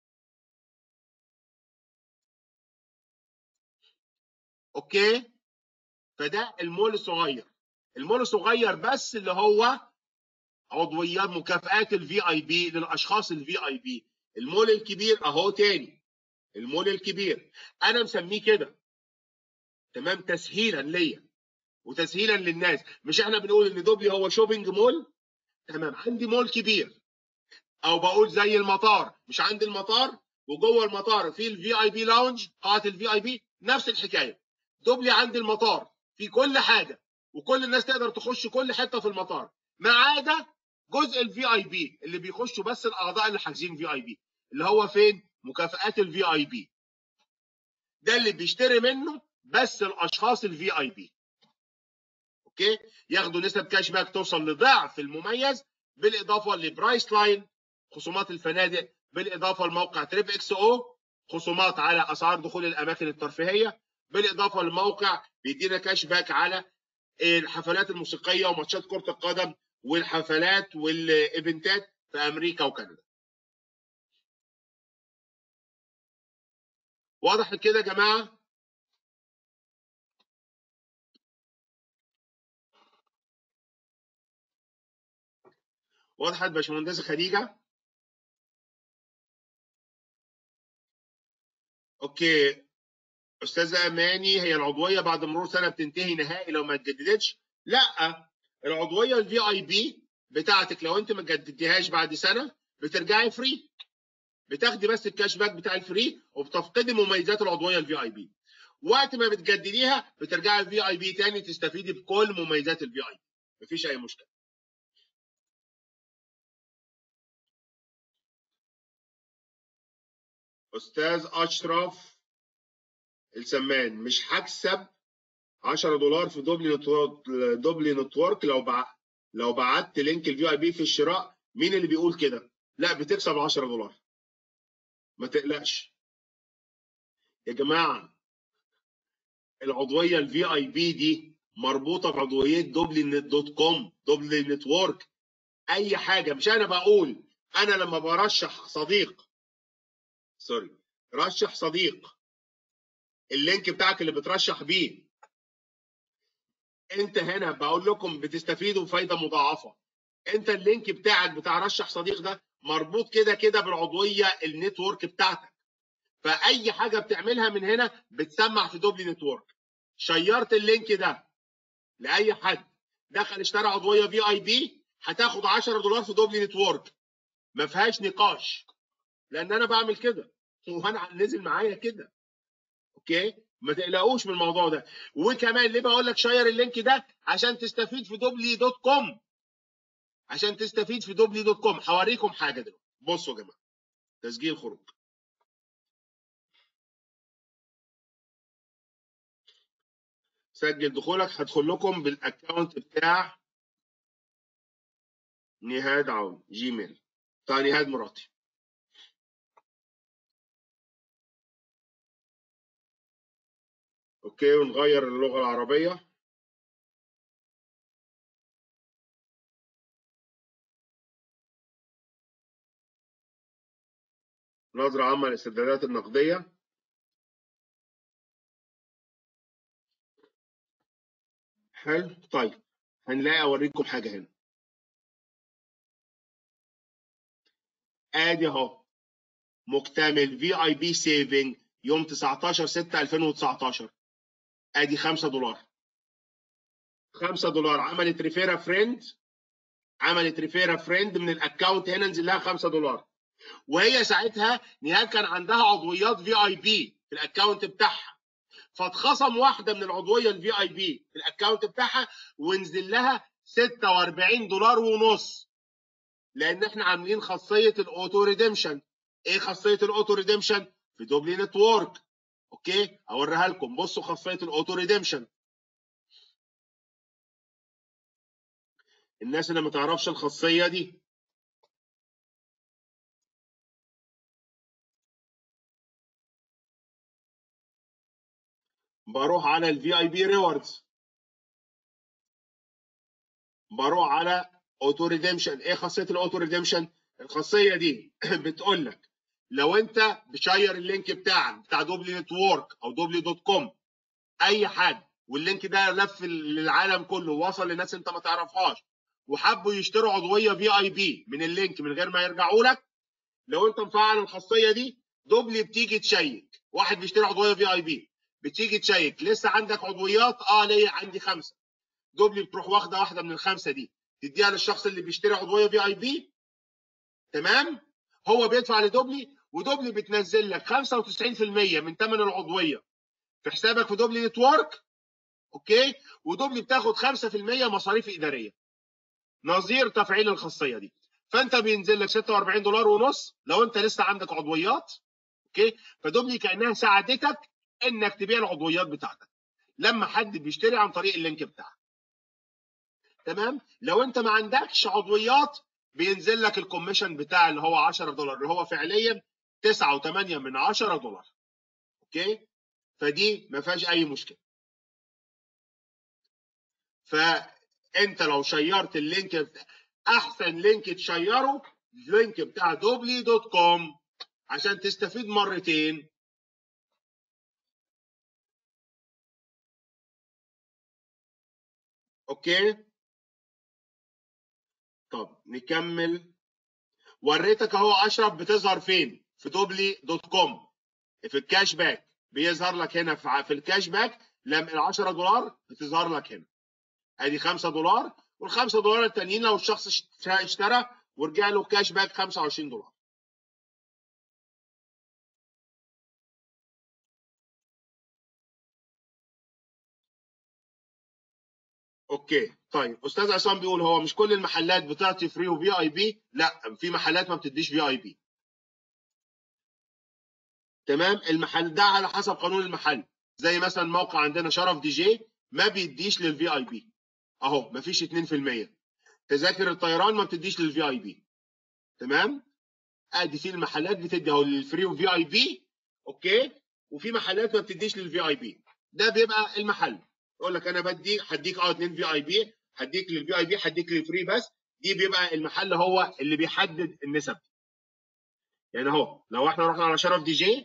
اوكي فده المول الصغير المول الصغير بس اللي هو عضويات مكافآت الفي اي بي للاشخاص الفي اي بي المول الكبير اهو تاني المول الكبير انا مسميه كده تمام تسهيلا ليا وتسهيلا للناس مش احنا بنقول ان دوبلي هو شوبينج مول تمام عندي مول كبير او بقول زي المطار مش عندي المطار وجوه المطار في الفي اي بي لاونج قاعه الفي اي بي نفس الحكايه دوبلي عندي المطار في كل حاجه وكل الناس تقدر تخش كل حته في المطار ما عدا جزء الفي اي بي اللي بيخشوا بس الاعضاء اللي حاجزين في اي بي اللي هو فين مكافآت الفي اي بي ده اللي بيشتري منه بس الاشخاص الفي اي بي اوكي ياخدوا نسب كاش باك توصل لضعف المميز بالاضافه لبرايس لاين خصومات الفنادق بالاضافه لموقع تريب اكس او خصومات على اسعار دخول الاماكن الترفيهيه بالاضافه لموقع بيدينا كاش باك على الحفلات الموسيقيه وماتشات كره القدم والحفلات والايفنتات في امريكا وكندا. واضح كده يا جماعه؟ وضحت باشمهندسه خديجه؟ اوكي استاذه اماني هي العضويه بعد مرور سنه بتنتهي نهائي لو ما اتجددتش لا العضويه الفي اي بي بتاعتك لو انت ما جددتيهاش بعد سنه بترجعي فري بتاخدي بس الكاش باك بتاع الفري وبتفقدي مميزات العضويه الفي اي بي وقت ما بتجدديها بترجعي الفي اي بي تاني تستفيدي بكل مميزات الفي اي بي مفيش اي مشكله استاذ اشرف السمان مش هكسب 10 دولار في دوبلي نتورك دوبلي نتورك لو بع... لو بعت لينك الفي اي بي في الشراء مين اللي بيقول كده؟ لا بتكسب 10 دولار ما تقلقش يا جماعه العضويه الفي اي بي دي مربوطه بعضويه دوبلي نت دوت كوم دوبلي نتورك اي حاجه مش انا بقول انا لما برشح صديق سوري رشح صديق اللينك بتاعك اللي بترشح بيه انت هنا بقول لكم بتستفيدوا فايده مضاعفه انت اللينك بتاعك بتاع رشح صديق ده مربوط كده كده بالعضويه النتورك بتاعتك فاي حاجه بتعملها من هنا بتسمع في دوبلي نتورك شيرت اللينك ده لاي حد دخل اشترى عضويه في اي بي هتاخد 10 دولار في دوبلي نتورك ما فيهاش نقاش لان انا بعمل كده وانا نزل معايا كده اوكي ما تقلقوش من الموضوع ده وكمان ليه بقول لك شير اللينك ده عشان تستفيد في دوبلي دوت كوم عشان تستفيد في دوبلي دوت كوم هوريكم حاجه دلوقتي بصوا يا جماعه تسجيل خروج سجل دخولك هدخل لكم بالاكونت بتاع نهاد عون جيميل بتاع نهاد مراتي اوكي ونغير اللغه العربيه نظرة عامة للاستردادات النقدية حلو طيب هنلاقي اوريكم حاجة هنا ادي اهو مكتمل في اي بي سيفنج يوم 19 6 2019 ادي 5 دولار 5 دولار عملت ريفيرا فريند عملت ريفيرا فريند من الاكونت هنا نزل لها 5 دولار وهي ساعتها نهاد كان عندها عضويات في اي بي في الاكونت بتاعها فاتخصم واحده من العضويه الفي اي بي في الاكونت بتاعها ونزل لها 46 دولار ونص لان احنا عاملين خاصيه الاوتو ريديمشن ايه خاصيه الاوتو ريديمشن في دوبلي نتورك اوكي اوريها لكم بصوا خاصيه الاوتو ريديمشن الناس اللي ما تعرفش الخاصيه دي بروح على الفي اي بي ريوردز بروح على اوتو ريديمشن ايه خاصيه الاوتو ريديمشن الخاصيه دي بتقول لك لو انت بشير اللينك بتاعك بتاع دوبلي نتورك او دوبلي دوت كوم اي حد واللينك ده لف للعالم كله وصل لناس انت ما تعرفهاش وحبوا يشتروا عضويه في اي بي من اللينك من غير ما يرجعوا لك لو انت مفعل الخاصيه دي دوبلي بتيجي تشيك واحد بيشتري عضويه في اي بي بتيجي تشيك لسه عندك عضويات اه ليا عندي خمسه دوبلي بتروح واخده واحده من الخمسه دي تديها للشخص اللي بيشتري عضويه في اي بي تمام هو بيدفع لدوبلي ودوبلي بتنزل لك 95% من ثمن العضويه في حسابك في دوبلي نتورك اوكي ودوبلي بتاخد 5% مصاريف اداريه نظير تفعيل الخاصيه دي فانت بينزل لك 46 دولار ونص لو انت لسه عندك عضويات اوكي فدوبلي كانها ساعدتك انك تبيع العضويات بتاعتك لما حد بيشتري عن طريق اللينك بتاعك تمام لو انت ما عندكش عضويات بينزل لك الكوميشن بتاع اللي هو 10 دولار اللي هو فعليا 9.8 من 10 دولار اوكي فدي ما فيهاش اي مشكله فانت لو شيرت اللينك بتاع احسن لينك تشيره اللينك بتاع دوبلي دوت كوم عشان تستفيد مرتين اوكي طب نكمل وريتك اهو اشرف بتظهر فين في دوبلي دوت كوم في الكاش باك بيظهر لك هنا في الكاش باك لما ال 10 دولار بتظهر لك هنا ادي 5 دولار وال 5 دولار التانيين لو الشخص اشترى ورجع له كاش باك 25 دولار اوكي طيب استاذ عصام بيقول هو مش كل المحلات بتعطي فري وفي اي بي لا في محلات ما بتديش في اي بي تمام المحل ده على حسب قانون المحل زي مثلا موقع عندنا شرف دي جي ما بيديش للفي اي بي اهو ما فيش 2% تذاكر الطيران ما بتديش للفي اي بي تمام ادي في المحلات بتدي اهو للفري وفي اي بي اوكي وفي محلات ما بتديش للفي اي بي ده بيبقى المحل يقول لك انا بدي هديك اه 2 في اي بي هديك للفي اي بي هديك للفري بس دي بيبقى المحل هو اللي بيحدد النسب يعني اهو لو احنا رحنا على شرف دي جي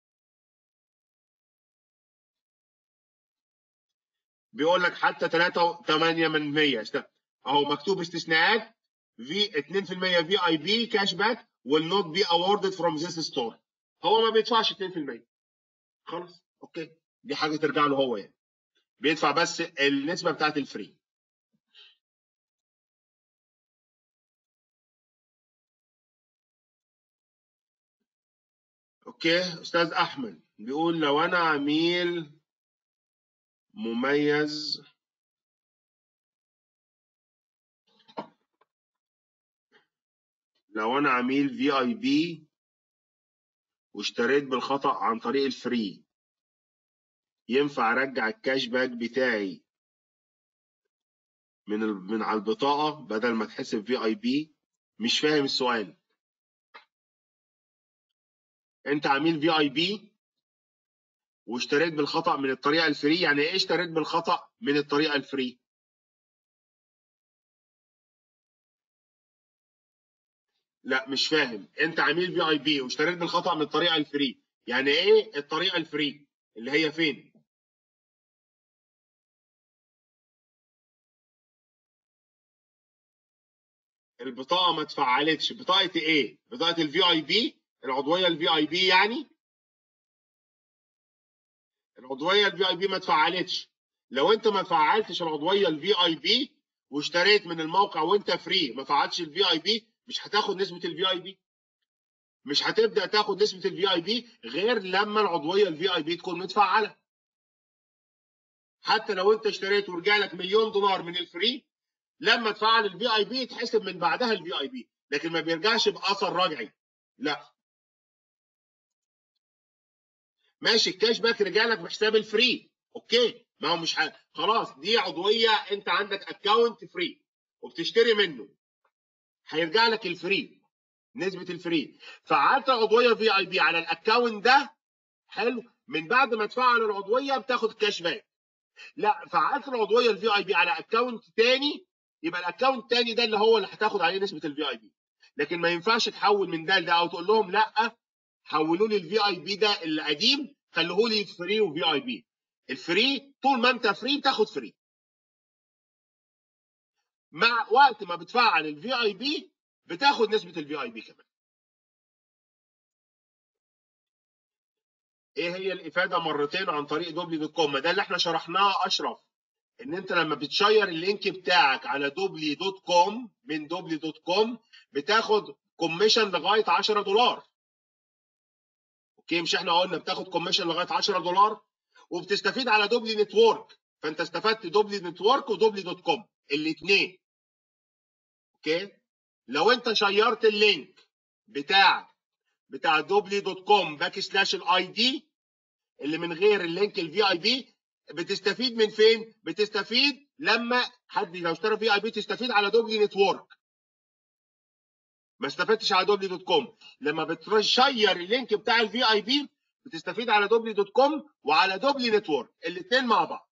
بيقول لك حتى 3.8 من 100 اهو مكتوب استثناءات في 2% في اي بي كاش باك will not be awarded from this store هو ما بيدفعش 2% خلاص اوكي دي حاجه ترجع له هو يعني بيدفع بس النسبه بتاعت الفري اوكي استاذ احمد بيقول لو انا عميل مميز لو انا عميل في اي بي واشتريت بالخطأ عن طريق الفري ينفع ارجع الكاش باك بتاعي من من على البطاقة بدل ما تحسب في اي بي مش فاهم السؤال انت عميل في اي بي واشتريت بالخطأ من الطريقة الفري يعني ايه اشتريت بالخطأ من الطريقة الفري لا مش فاهم انت عميل في اي بي واشتريت بالخطأ من الطريقة الفري يعني ايه الطريقة الفري اللي هي فين البطاقة ما اتفعلتش بطاقة ايه بطاقة الفي اي بي العضوية الفي اي بي يعني العضويه الفي اي بي ما اتفعلتش لو انت ما فعلتش العضويه الفي اي بي واشتريت من الموقع وانت فري ما فعلتش الفي اي بي مش هتاخد نسبه الفي اي بي مش هتبدا تاخد نسبه الفي اي بي غير لما العضويه الفي اي بي تكون متفعله حتى لو انت اشتريت ورجع لك مليون دولار من الفري لما تفعل الفي اي بي يتحسب من بعدها الفي اي بي لكن ما بيرجعش باثر رجعي لا ماشي الكاش باك رجع لك بحساب الفري اوكي ما هو مش حاجة. خلاص دي عضويه انت عندك اكونت فري وبتشتري منه هيرجع لك الفري نسبه الفري فعلت عضويه في اي بي على الاكونت ده حلو من بعد ما تفعل العضويه بتاخد كاش باك لا فعلت العضويه الفي اي بي على اكونت تاني يبقى الاكونت التاني ده اللي هو اللي هتاخد عليه نسبه الفي اي بي لكن ما ينفعش تحول من ده لده او تقول لهم لا حولوا لي الفي اي بي ده القديم خلوه لي فري وفي اي بي الفري طول ما انت فري بتاخد فري مع وقت ما بتفعل الفي اي بي بتاخد نسبه الفي اي بي كمان ايه هي الافاده مرتين عن طريق دوبلي دوت كوم ده اللي احنا شرحناه اشرف ان انت لما بتشير اللينك بتاعك على دوبلي دوت كوم من دوبلي دوت كوم بتاخد كوميشن لغايه 10 دولار اوكي مش احنا قلنا بتاخد كوميشن لغايه 10 دولار وبتستفيد على دوبلي نتورك فانت استفدت دوبلي نتورك ودوبلي دوت كوم الاثنين اوكي لو انت شيرت اللينك بتاع بتاع دوبلي دوت كوم باك سلاش الاي دي اللي من غير اللينك الفي اي بي بتستفيد من فين؟ بتستفيد لما حد لو اشترى في اي بي تستفيد على دوبلي نتورك ما استفدتش على دوبلي دوت كوم لما بتشير اللينك بتاع الفي اي بي بتستفيد على دوبلي دوت كوم وعلى دوبلي نتورك الاثنين مع بعض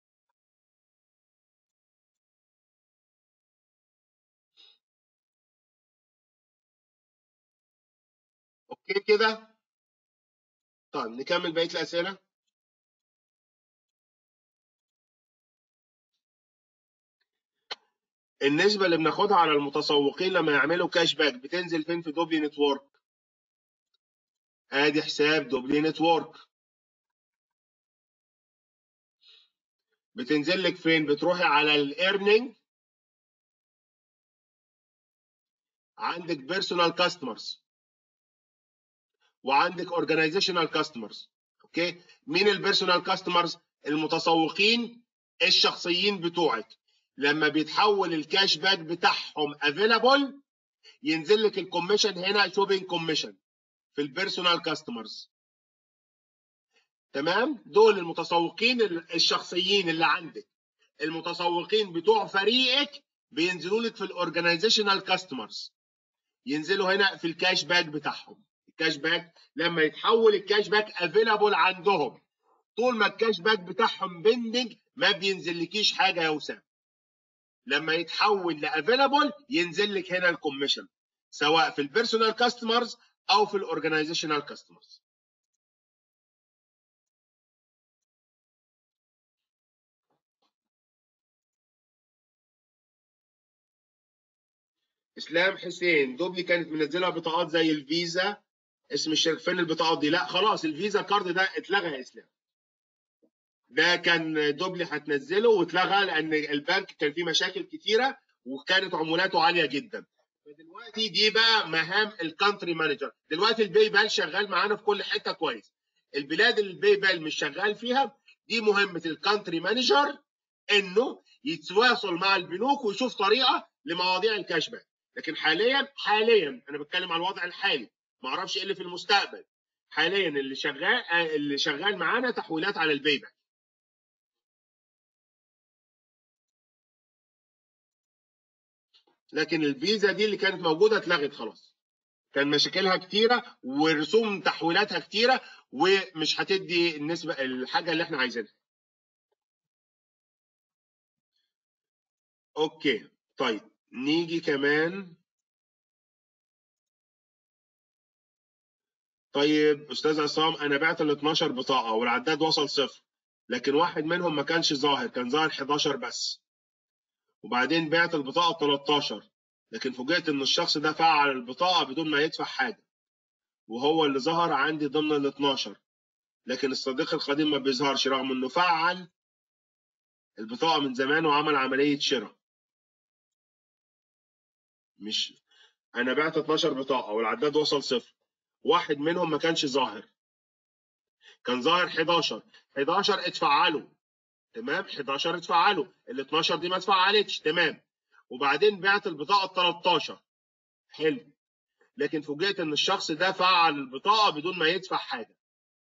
اوكي كده طيب نكمل بقيه الاسئله النسبة اللي بناخدها على المتسوقين لما يعملوا كاش باك بتنزل فين في دوبلي نتورك؟ ادي حساب دوبلي نتورك بتنزل لك فين؟ بتروحي على الايرنينج عندك بيرسونال كاستمرز وعندك اورجانيزيشنال كاستمرز اوكي مين البيرسونال كاستمرز المتسوقين الشخصيين بتوعك لما بيتحول الكاش باك بتاعهم افيلابل ينزل لك الكوميشن هنا شوبينج كوميشن في البيرسونال كاستمرز تمام دول المتسوقين الشخصيين اللي عندك المتسوقين بتوع فريقك بينزلوا لك في الاورجانيزيشنال كاستمرز ينزلوا هنا في الكاش باك بتاعهم الكاش باك لما يتحول الكاش باك افيلابل عندهم طول ما الكاش باك بتاعهم بيندنج ما بينزلكيش حاجه يا وسام لما يتحول لافيلابل ينزل لك هنا الكوميشن سواء في البيرسونال كاستمرز او في الاورجنايزيشنال كاستمرز اسلام حسين دوبلي كانت منزلها بطاقات زي الفيزا اسم الشركه فين البطاقات دي لا خلاص الفيزا كارد ده اتلغى يا اسلام ده كان دوبلي هتنزله واتلغى لان البنك كان فيه مشاكل كتيره وكانت عمولاته عاليه جدا فدلوقتي دي بقى مهام الكانتري مانجر دلوقتي الباي بال شغال معانا في كل حته كويس البلاد اللي الباي بال مش شغال فيها دي مهمه الكانتري مانجر انه يتواصل مع البنوك ويشوف طريقه لمواضيع الكاش باك لكن حاليا حاليا انا بتكلم على الوضع الحالي ما اعرفش ايه اللي في المستقبل حاليا اللي شغال اللي شغال معانا تحويلات على الباي باك لكن الفيزا دي اللي كانت موجوده اتلغت خلاص كان مشاكلها كتيره ورسوم تحويلاتها كتيره ومش هتدي النسبه الحاجه اللي احنا عايزينها اوكي طيب نيجي كمان طيب استاذ عصام انا بعت ال 12 بطاقه والعداد وصل صفر لكن واحد منهم ما كانش ظاهر كان ظاهر 11 بس وبعدين بعت البطاقه 13 لكن فوجئت ان الشخص ده فعل البطاقه بدون ما يدفع حاجه وهو اللي ظهر عندي ضمن ال 12 لكن الصديق القديم ما بيظهرش رغم انه فعل البطاقه من زمان وعمل عمليه شراء مش انا بعت 12 بطاقه والعداد وصل صفر واحد منهم ما كانش ظاهر كان ظاهر 11 11 اتفعلوا تمام 11 اتفعلوا ال 12 دي ما اتفعلتش تمام وبعدين بعت البطاقه ال 13 حلو لكن فوجئت ان الشخص ده فعل البطاقه بدون ما يدفع حاجه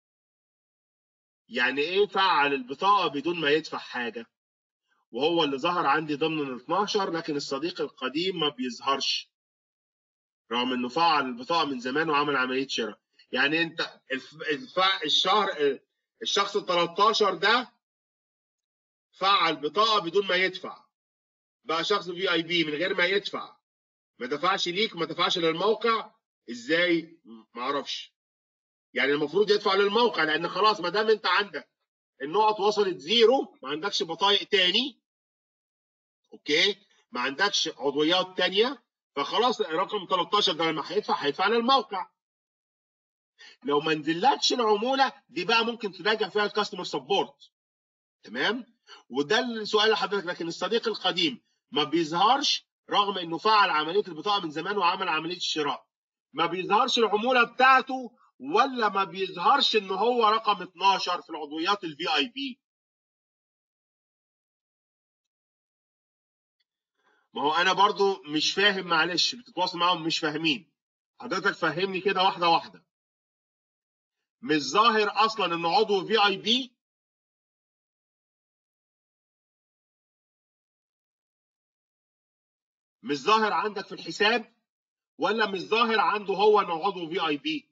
يعني ايه فعل البطاقه بدون ما يدفع حاجه وهو اللي ظهر عندي ضمن ال 12 لكن الصديق القديم ما بيظهرش رغم انه فعل البطاقه من زمان وعمل عمليه شراء يعني انت الشهر الشخص ال 13 ده فعل بطاقه بدون ما يدفع بقى شخص في اي بي من غير ما يدفع ما دفعش ليك ما دفعش للموقع ازاي ما اعرفش يعني المفروض يدفع للموقع لان خلاص ما دام انت عندك النقط وصلت زيرو ما عندكش بطايق تاني اوكي ما عندكش عضويات تانية فخلاص رقم 13 ده لما هيدفع هيدفع للموقع لو ما نزلتش العموله دي بقى ممكن تراجع فيها الكاستمر سبورت تمام وده السؤال لحضرتك لكن الصديق القديم ما بيظهرش رغم انه فعل عمليه البطاقه من زمان وعمل عمليه الشراء ما بيظهرش العموله بتاعته ولا ما بيظهرش ان هو رقم 12 في العضويات الفي اي بي ما هو انا برضو مش فاهم معلش بتتواصل معاهم مش فاهمين حضرتك فهمني كده واحده واحده مش ظاهر اصلا انه عضو في اي بي مش ظاهر عندك في الحساب ولا مش ظاهر عنده هو انه عضو في اي بي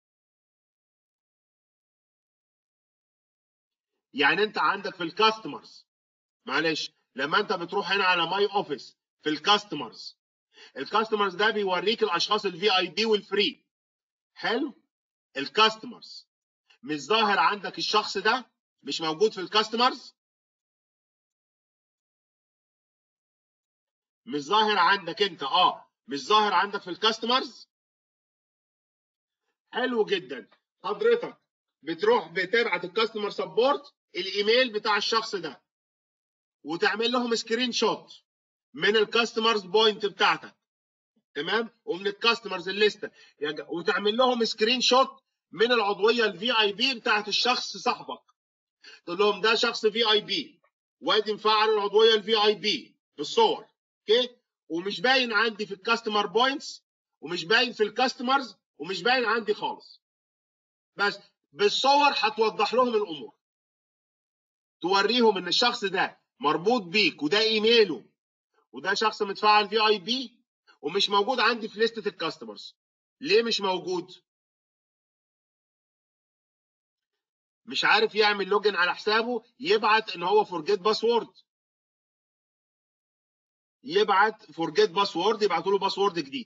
يعني انت عندك في الكاستمرز معلش لما انت بتروح هنا على ماي اوفيس في الكاستمرز الكاستمرز ده بيوريك الاشخاص الفي اي بي والفري حلو الكاستمرز مش ظاهر عندك الشخص ده مش موجود في الكاستمرز مش ظاهر عندك انت اه مش ظاهر عندك في الكاستمرز حلو جدا حضرتك بتروح بتبعت الكاستمر سبورت الايميل بتاع الشخص ده وتعمل لهم سكرين شوت من الكاستمرز بوينت بتاعتك تمام ومن الكاستمرز الليسته وتعمل لهم سكرين شوت من العضويه الفي اي بي بتاعت الشخص صاحبك تقول لهم ده شخص في اي بي وادي مفعل العضويه الفي اي بي بالصور اوكي ومش باين عندي في الكاستمر بوينتس ومش باين في الكاستمرز ومش باين عندي خالص بس بالصور هتوضح لهم الامور توريهم ان الشخص ده مربوط بيك وده ايميله وده شخص متفعل في اي بي ومش موجود عندي في لستة الكاستمرز ليه مش موجود مش عارف يعمل لوجن على حسابه يبعت ان هو فورجيت باسورد يبعت فورجيت باسورد يبعتوا له باسورد جديد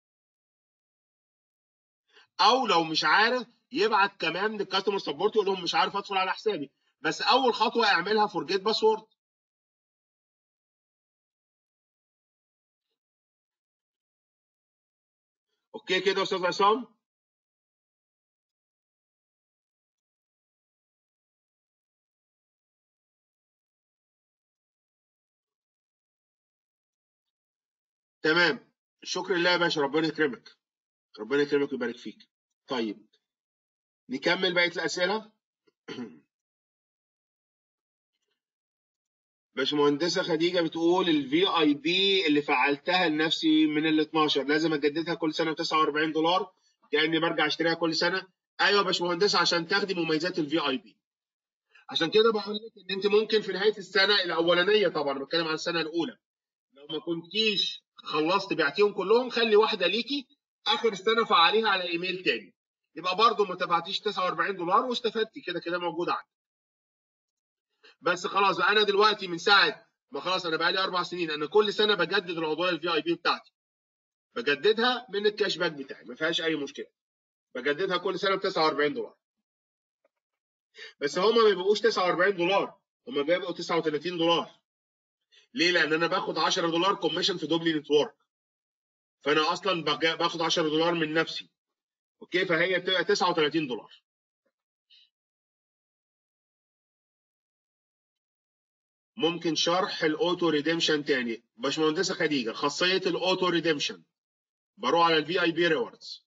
او لو مش عارف يبعت كمان للكاستمر سبورت يقول لهم مش عارف ادخل على حسابي بس اول خطوه اعملها فورجيت باسورد اوكي كده يا استاذ عصام تمام شكرا لله يا باشا ربنا يكرمك ربنا يكرمك ويبارك فيك طيب نكمل بقيه الاسئله باشمهندسه خديجه بتقول الفي اي بي اللي فعلتها لنفسي من ال 12 لازم اجددها كل سنه ب 49 دولار كاني برجع اشتريها كل سنه ايوه يا باشمهندسه عشان تاخدي مميزات الفي اي بي عشان كده بقول لك ان انت ممكن في نهايه السنه الاولانيه طبعا بتكلم عن السنه الاولى لو ما كنتيش خلصت بعتيهم كلهم خلي واحده ليكي اخر السنه فعليها على ايميل تاني يبقى برضه ما دفعتيش 49 دولار واستفدتي كده كده موجوده عندك بس خلاص انا دلوقتي من ساعه ما خلاص انا بقالي اربع سنين انا كل سنه بجدد العضويه الفي اي بي بتاعتي بجددها من الكاش باك بتاعي ما فيهاش اي مشكله بجددها كل سنه ب 49 دولار بس هما ما بيبقوش 49 دولار هما بيبقوا 39 دولار ليه؟ لان انا باخد 10 دولار كوميشن في دوبلي نتورك فانا اصلا باخد 10 دولار من نفسي اوكي فهي بتبقى 39 دولار ممكن شرح الاوتو ريديمشن تاني باشمهندسه خديجه خاصيه الاوتو ريديمشن بروح على الفي اي بي ريوردز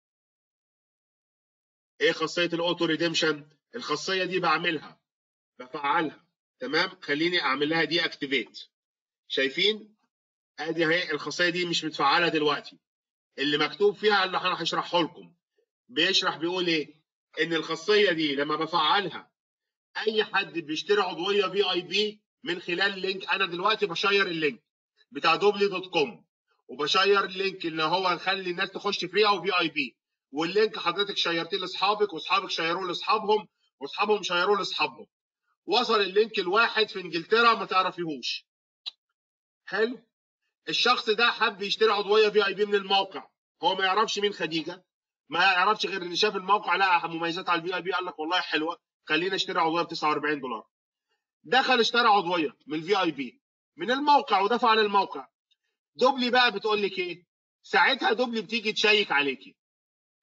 ايه خاصيه الاوتو ريديمشن الخاصيه دي بعملها بفعلها تمام خليني اعمل لها دي اكتيفيت شايفين ادي اهي الخاصيه دي مش متفعله دلوقتي اللي مكتوب فيها اللي انا هشرحه لكم بيشرح بيقول ايه ان الخاصيه دي لما بفعلها اي حد بيشتري عضويه في اي بي من خلال لينك انا دلوقتي بشير اللينك بتاع دوبلي دوت كوم وبشير اللينك اللي هو نخلي الناس تخش فري او في اي بي واللينك حضرتك شيرتيه لاصحابك واصحابك شيروه لاصحابهم واصحابهم شيروه لاصحابهم وصل اللينك لواحد في انجلترا ما تعرفيهوش حلو الشخص ده حب يشتري عضويه في اي بي من الموقع هو ما يعرفش مين خديجه ما يعرفش غير اللي شاف الموقع لقى مميزات على الفي اي بي قال لك والله حلوه خلينا اشتري عضويه ب 49 دولار دخل اشترى عضويه من الفي اي بي من الموقع ودفع للموقع دوبلي بقى بتقول لك ايه ساعتها دوبلي بتيجي تشيك عليكي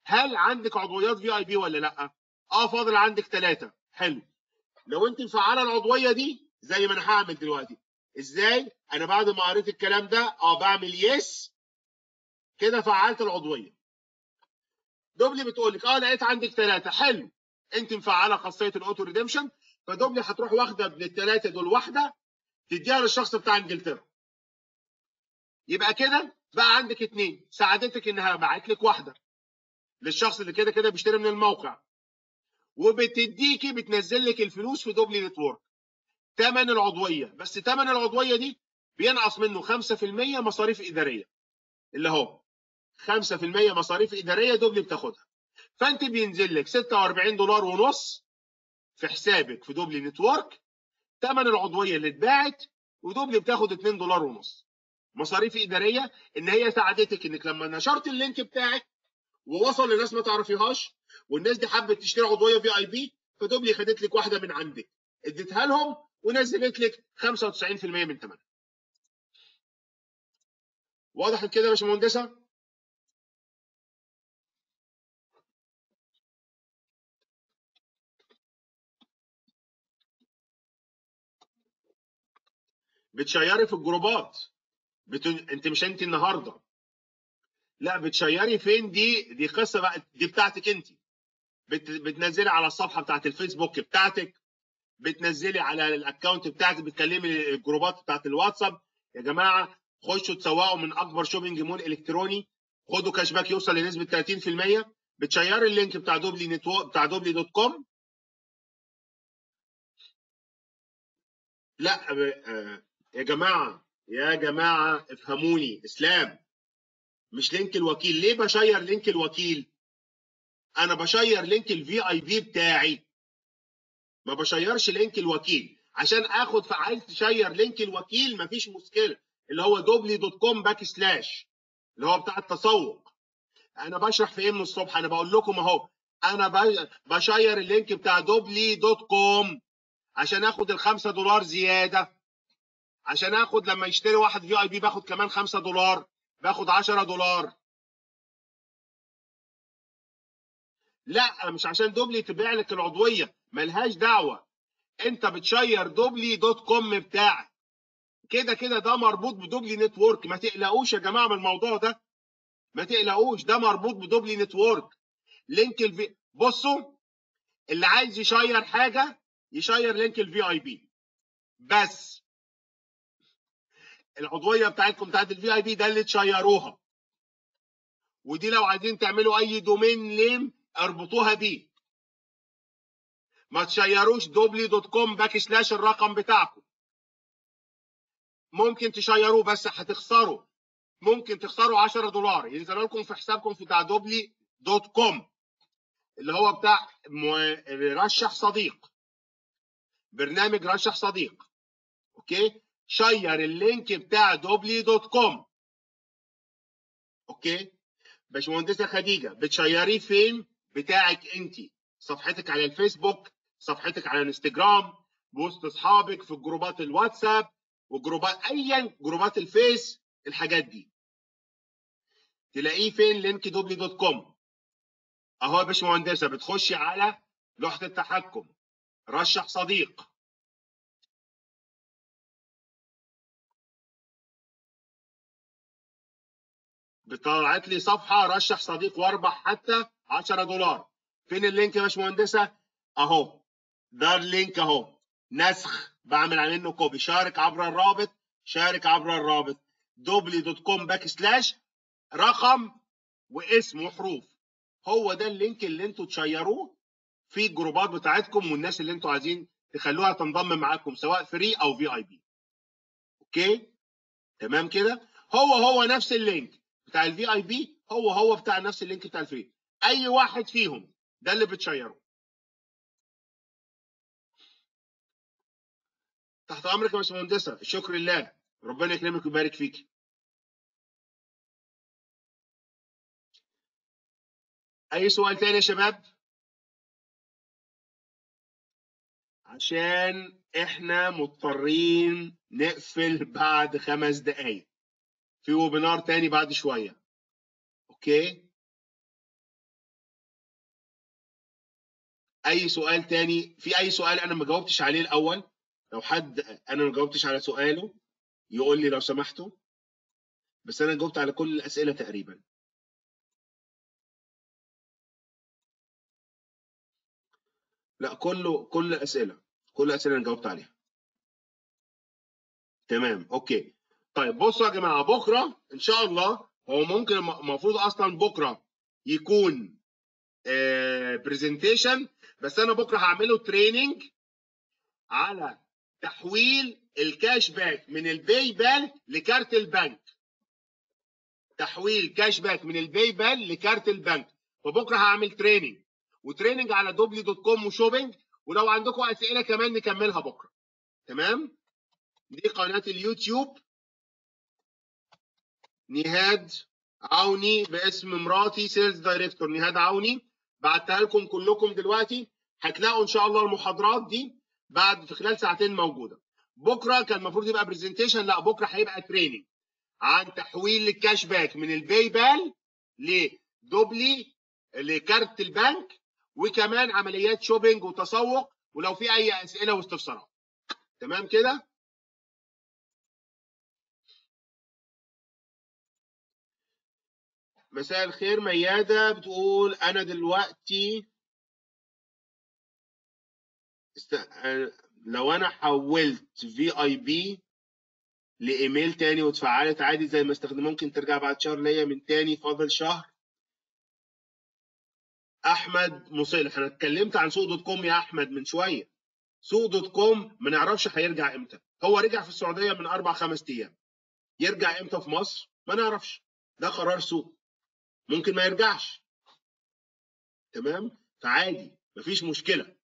هل عندك عضويات في اي بي ولا لا اه فاضل عندك ثلاثه حلو لو انت مفعله العضويه دي زي ما انا هعمل دلوقتي ازاي انا بعد ما قريت الكلام ده اه بعمل يس كده فعلت العضويه دوبلي بتقول لك اه لقيت عندك ثلاثه حلو انت مفعله خاصيه الاوتو ريديمشن فدوبلي هتروح واخده من الثلاثه دول واحده تديها للشخص بتاع انجلترا يبقى كده بقى عندك اثنين ساعدتك انها باعت لك واحده للشخص اللي كده كده بيشتري من الموقع وبتديكي بتنزل لك الفلوس في دوبلي نتورك ثمن العضويه بس ثمن العضويه دي بينقص منه 5% مصاريف اداريه اللي هو 5% مصاريف اداريه دوبلي بتاخدها فانت بينزل لك 46 دولار ونص في حسابك في دوبلي نتورك ثمن العضويه اللي اتباعت ودوبلي بتاخد 2 دولار ونص مصاريف اداريه ان هي ساعدتك انك لما نشرت اللينك بتاعك ووصل لناس ما تعرفيهاش والناس دي حبت تشتري عضويه في اي بي فدوبلي خدت لك واحده من عندك اديتها لهم ونزلت لك 95% من ثمنها واضح كده يا باشمهندسه بتشيري في الجروبات بت... انت مش انت النهارده لا بتشيري فين دي دي قصه بقى دي بتاعتك انت بت... بتنزلي على الصفحه بتاعت الفيسبوك بتاعتك بتنزلي على الاكونت بتاعتك بتكلمي الجروبات بتاعت الواتساب يا جماعه خشوا تسوقوا من اكبر شوبينج مول الكتروني خدوا كاش باك يوصل لنسبه 30% بتشيري اللينك بتاع دوبلي نتو... بتاع دوبلي دوت كوم لا آه يا جماعه يا جماعه افهموني اسلام مش لينك الوكيل ليه بشير لينك الوكيل انا بشير لينك الفي اي بي بتاعي ما بشيرش لينك الوكيل عشان اخد فعايز تشير لينك الوكيل مفيش مشكله اللي هو دوبلي دوت كوم باك سلاش اللي هو بتاع التسوق انا بشرح في ايه من الصبح انا بقول لكم اهو انا بشير اللينك بتاع دوبلي دوت كوم عشان اخد الخمسة دولار زياده عشان اخد لما يشتري واحد في اي بي باخد كمان 5 دولار باخد 10 دولار لا مش عشان دوبلي تبيع لك العضويه ملهاش دعوه انت بتشير دوبلي دوت كوم بتاعك كده كده ده مربوط بدوبلي نتورك ما تقلقوش يا جماعه من الموضوع ده ما تقلقوش ده مربوط بدوبلي نتورك لينك الفي بصوا اللي عايز يشير حاجه يشير لينك الفي اي بي بس العضويه بتاعتكم بتاعت الفي اي بي ده اللي تشيروها ودي لو عايزين تعملوا اي دومين نيم اربطوها بيه ما تشيروش دوبلي دوت كوم باك سلاش الرقم بتاعكم ممكن تشيروه بس هتخسروا ممكن تخسروا 10 دولار ينزل لكم في حسابكم في بتاع دوبلي دوت كوم اللي هو بتاع رشح صديق برنامج رشح صديق اوكي شير اللينك بتاع دوبلي دوت كوم اوكي باشمهندسه خديجه بتشيريه فين بتاعك انت صفحتك على الفيسبوك صفحتك على الانستجرام بوست اصحابك في جروبات الواتساب وجروبات ايا جروبات الفيس الحاجات دي تلاقيه فين لينك دوبلي دوت كوم اهو يا باشمهندسه بتخشي على لوحه التحكم رشح صديق طلعت لي صفحه رشح صديق واربح حتى 10 دولار فين اللينك يا باشمهندسه اهو ده اللينك اهو نسخ بعمل عليه انه كوبي شارك عبر الرابط شارك عبر الرابط دوبلي دوت كوم باك سلاش رقم واسم وحروف هو ده اللينك اللي انتوا تشيروه في الجروبات بتاعتكم والناس اللي انتوا عايزين تخلوها تنضم معاكم سواء فري او في اي بي اوكي تمام كده هو هو نفس اللينك بتاع الفي اي بي هو هو بتاع نفس اللينك بتاع الفري اي واحد فيهم ده اللي بتشيره تحت امرك يا باشمهندسه الشكر لله ربنا يكرمك ويبارك فيك اي سؤال تاني يا شباب عشان احنا مضطرين نقفل بعد خمس دقايق في ويبينار تاني بعد شويه اوكي اي سؤال تاني في اي سؤال انا ما جاوبتش عليه الاول لو حد انا ما جاوبتش على سؤاله يقول لي لو سمحتوا بس انا جاوبت على كل الاسئله تقريبا لا كله كل الاسئله كل الاسئله انا جاوبت عليها تمام اوكي طيب بصوا يا جماعه بكره ان شاء الله هو ممكن المفروض اصلا بكره يكون برزنتيشن بس انا بكره هعمله تريننج على تحويل الكاش باك من الباي بال لكارت البنك تحويل كاش باك من الباي بال لكارت البنك فبكره هعمل تريننج وتريننج على دوبلي دوت كوم وشوبينج ولو عندكم اسئله كمان نكملها بكره تمام دي قناه اليوتيوب نهاد عوني باسم مراتي سيلز دايركتور نهاد عوني بعتها لكم كلكم دلوقتي هتلاقوا ان شاء الله المحاضرات دي بعد في خلال ساعتين موجوده بكره كان المفروض يبقى برزنتيشن لا بكره هيبقى تريننج عن تحويل الكاش باك من الباي بال لدوبلي لكارت البنك وكمان عمليات شوبينج وتسوق ولو في اي اسئله واستفسارات تمام كده مساء الخير ميادة بتقول أنا دلوقتي است... لو أنا حولت في أي بي لإيميل تاني واتفعلت عادي زي ما استخدم ممكن ترجع بعد شهر ليا من تاني فاضل شهر أحمد مصلح أنا اتكلمت عن سوق دوت كوم يا أحمد من شوية سوق دوت كوم ما نعرفش هيرجع إمتى هو رجع في السعودية من أربع خمس أيام يرجع إمتى في مصر ما نعرفش ده قرار سوق ممكن ما يرجعش تمام فعادي مفيش مشكله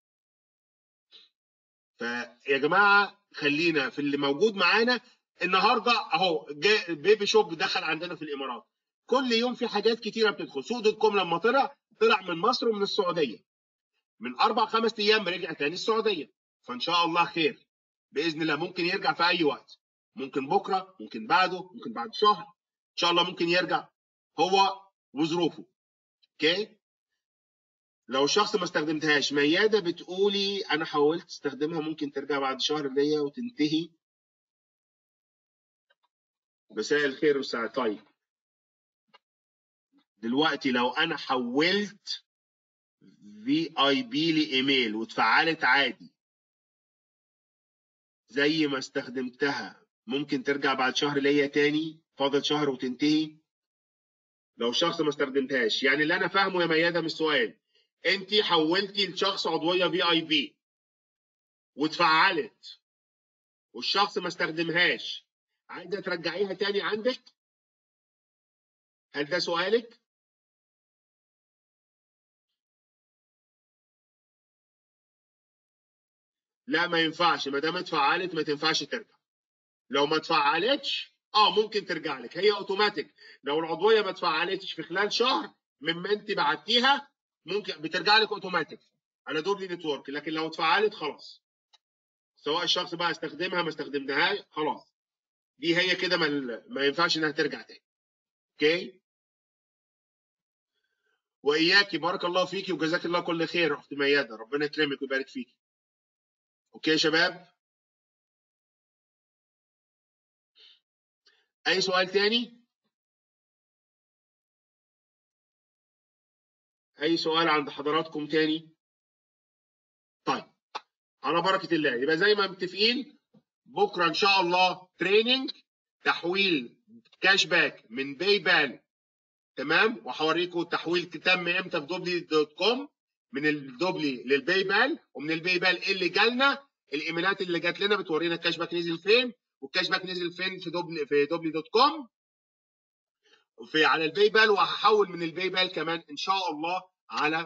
فيا جماعه خلينا في اللي موجود معانا النهارده اهو بيبي شوب دخل عندنا في الامارات كل يوم في حاجات كتيره بتدخل سوق دوت كوم لما طلع طلع من مصر ومن السعوديه من اربع خمس ايام رجع تاني السعوديه فان شاء الله خير باذن الله ممكن يرجع في اي وقت ممكن بكره ممكن بعده ممكن بعد شهر ان شاء الله ممكن يرجع هو وظروفه اوكي لو الشخص ما استخدمتهاش ميادة بتقولي انا حاولت استخدمها ممكن ترجع بعد شهر ليا وتنتهي مساء الخير والسعادة طيب دلوقتي لو انا حولت في اي بي لايميل واتفعلت عادي زي ما استخدمتها ممكن ترجع بعد شهر ليا تاني فاضل شهر وتنتهي لو شخص ما استخدمتهاش يعني اللي انا فاهمه يا ميادة من السؤال انت حولتي لشخص عضويه في اي بي واتفعلت والشخص ما استخدمهاش عايزه ترجعيها تاني عندك هل ده سؤالك لا ما ينفعش ما دام اتفعلت ما تنفعش ترجع لو ما اتفعلتش اه ممكن ترجع لك هي اوتوماتيك لو العضويه ما اتفعلتش في خلال شهر مما انت بعتيها ممكن بترجع لك اوتوماتيك على دوبلي نتورك لكن لو اتفعلت خلاص سواء الشخص بقى استخدمها ما استخدمناهاش خلاص دي هي كده ما, ما ينفعش انها ترجع تاني اوكي واياكي بارك الله فيكي وجزاك الله كل خير اخت مياده ربنا يكرمك ويبارك فيكي اوكي يا شباب اي سؤال تاني اي سؤال عند حضراتكم تاني طيب على بركه الله يبقى زي ما متفقين بكره ان شاء الله تريننج تحويل كاش باك من باي بال تمام وهوريكم التحويل تم امتى في دوبلي دوت كوم من الدوبلي للباي بال ومن الباي بال ايه اللي جالنا الايميلات اللي جات لنا بتورينا الكاش باك نزل فين والكاش باك نزل فين في دوبلي في دوبلي دوت كوم وفي على الباي بال وهحول من الباي بال كمان ان شاء الله على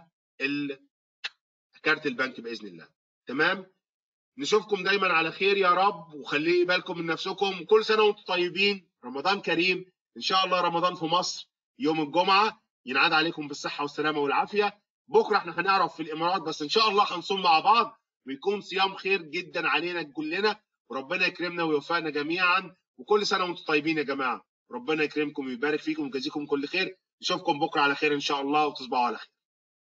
كارت البنك باذن الله تمام نشوفكم دايما على خير يا رب وخلي بالكم من نفسكم كل سنه وانتم طيبين رمضان كريم ان شاء الله رمضان في مصر يوم الجمعه ينعاد عليكم بالصحه والسلامه والعافيه بكره احنا هنعرف في الامارات بس ان شاء الله هنصوم مع بعض ويكون صيام خير جدا علينا كلنا وربنا يكرمنا ويوفقنا جميعا وكل سنه وانتم طيبين يا جماعه ربنا يكرمكم ويبارك فيكم ويجازيكم كل خير نشوفكم بكره على خير ان شاء الله وتصبحوا على خير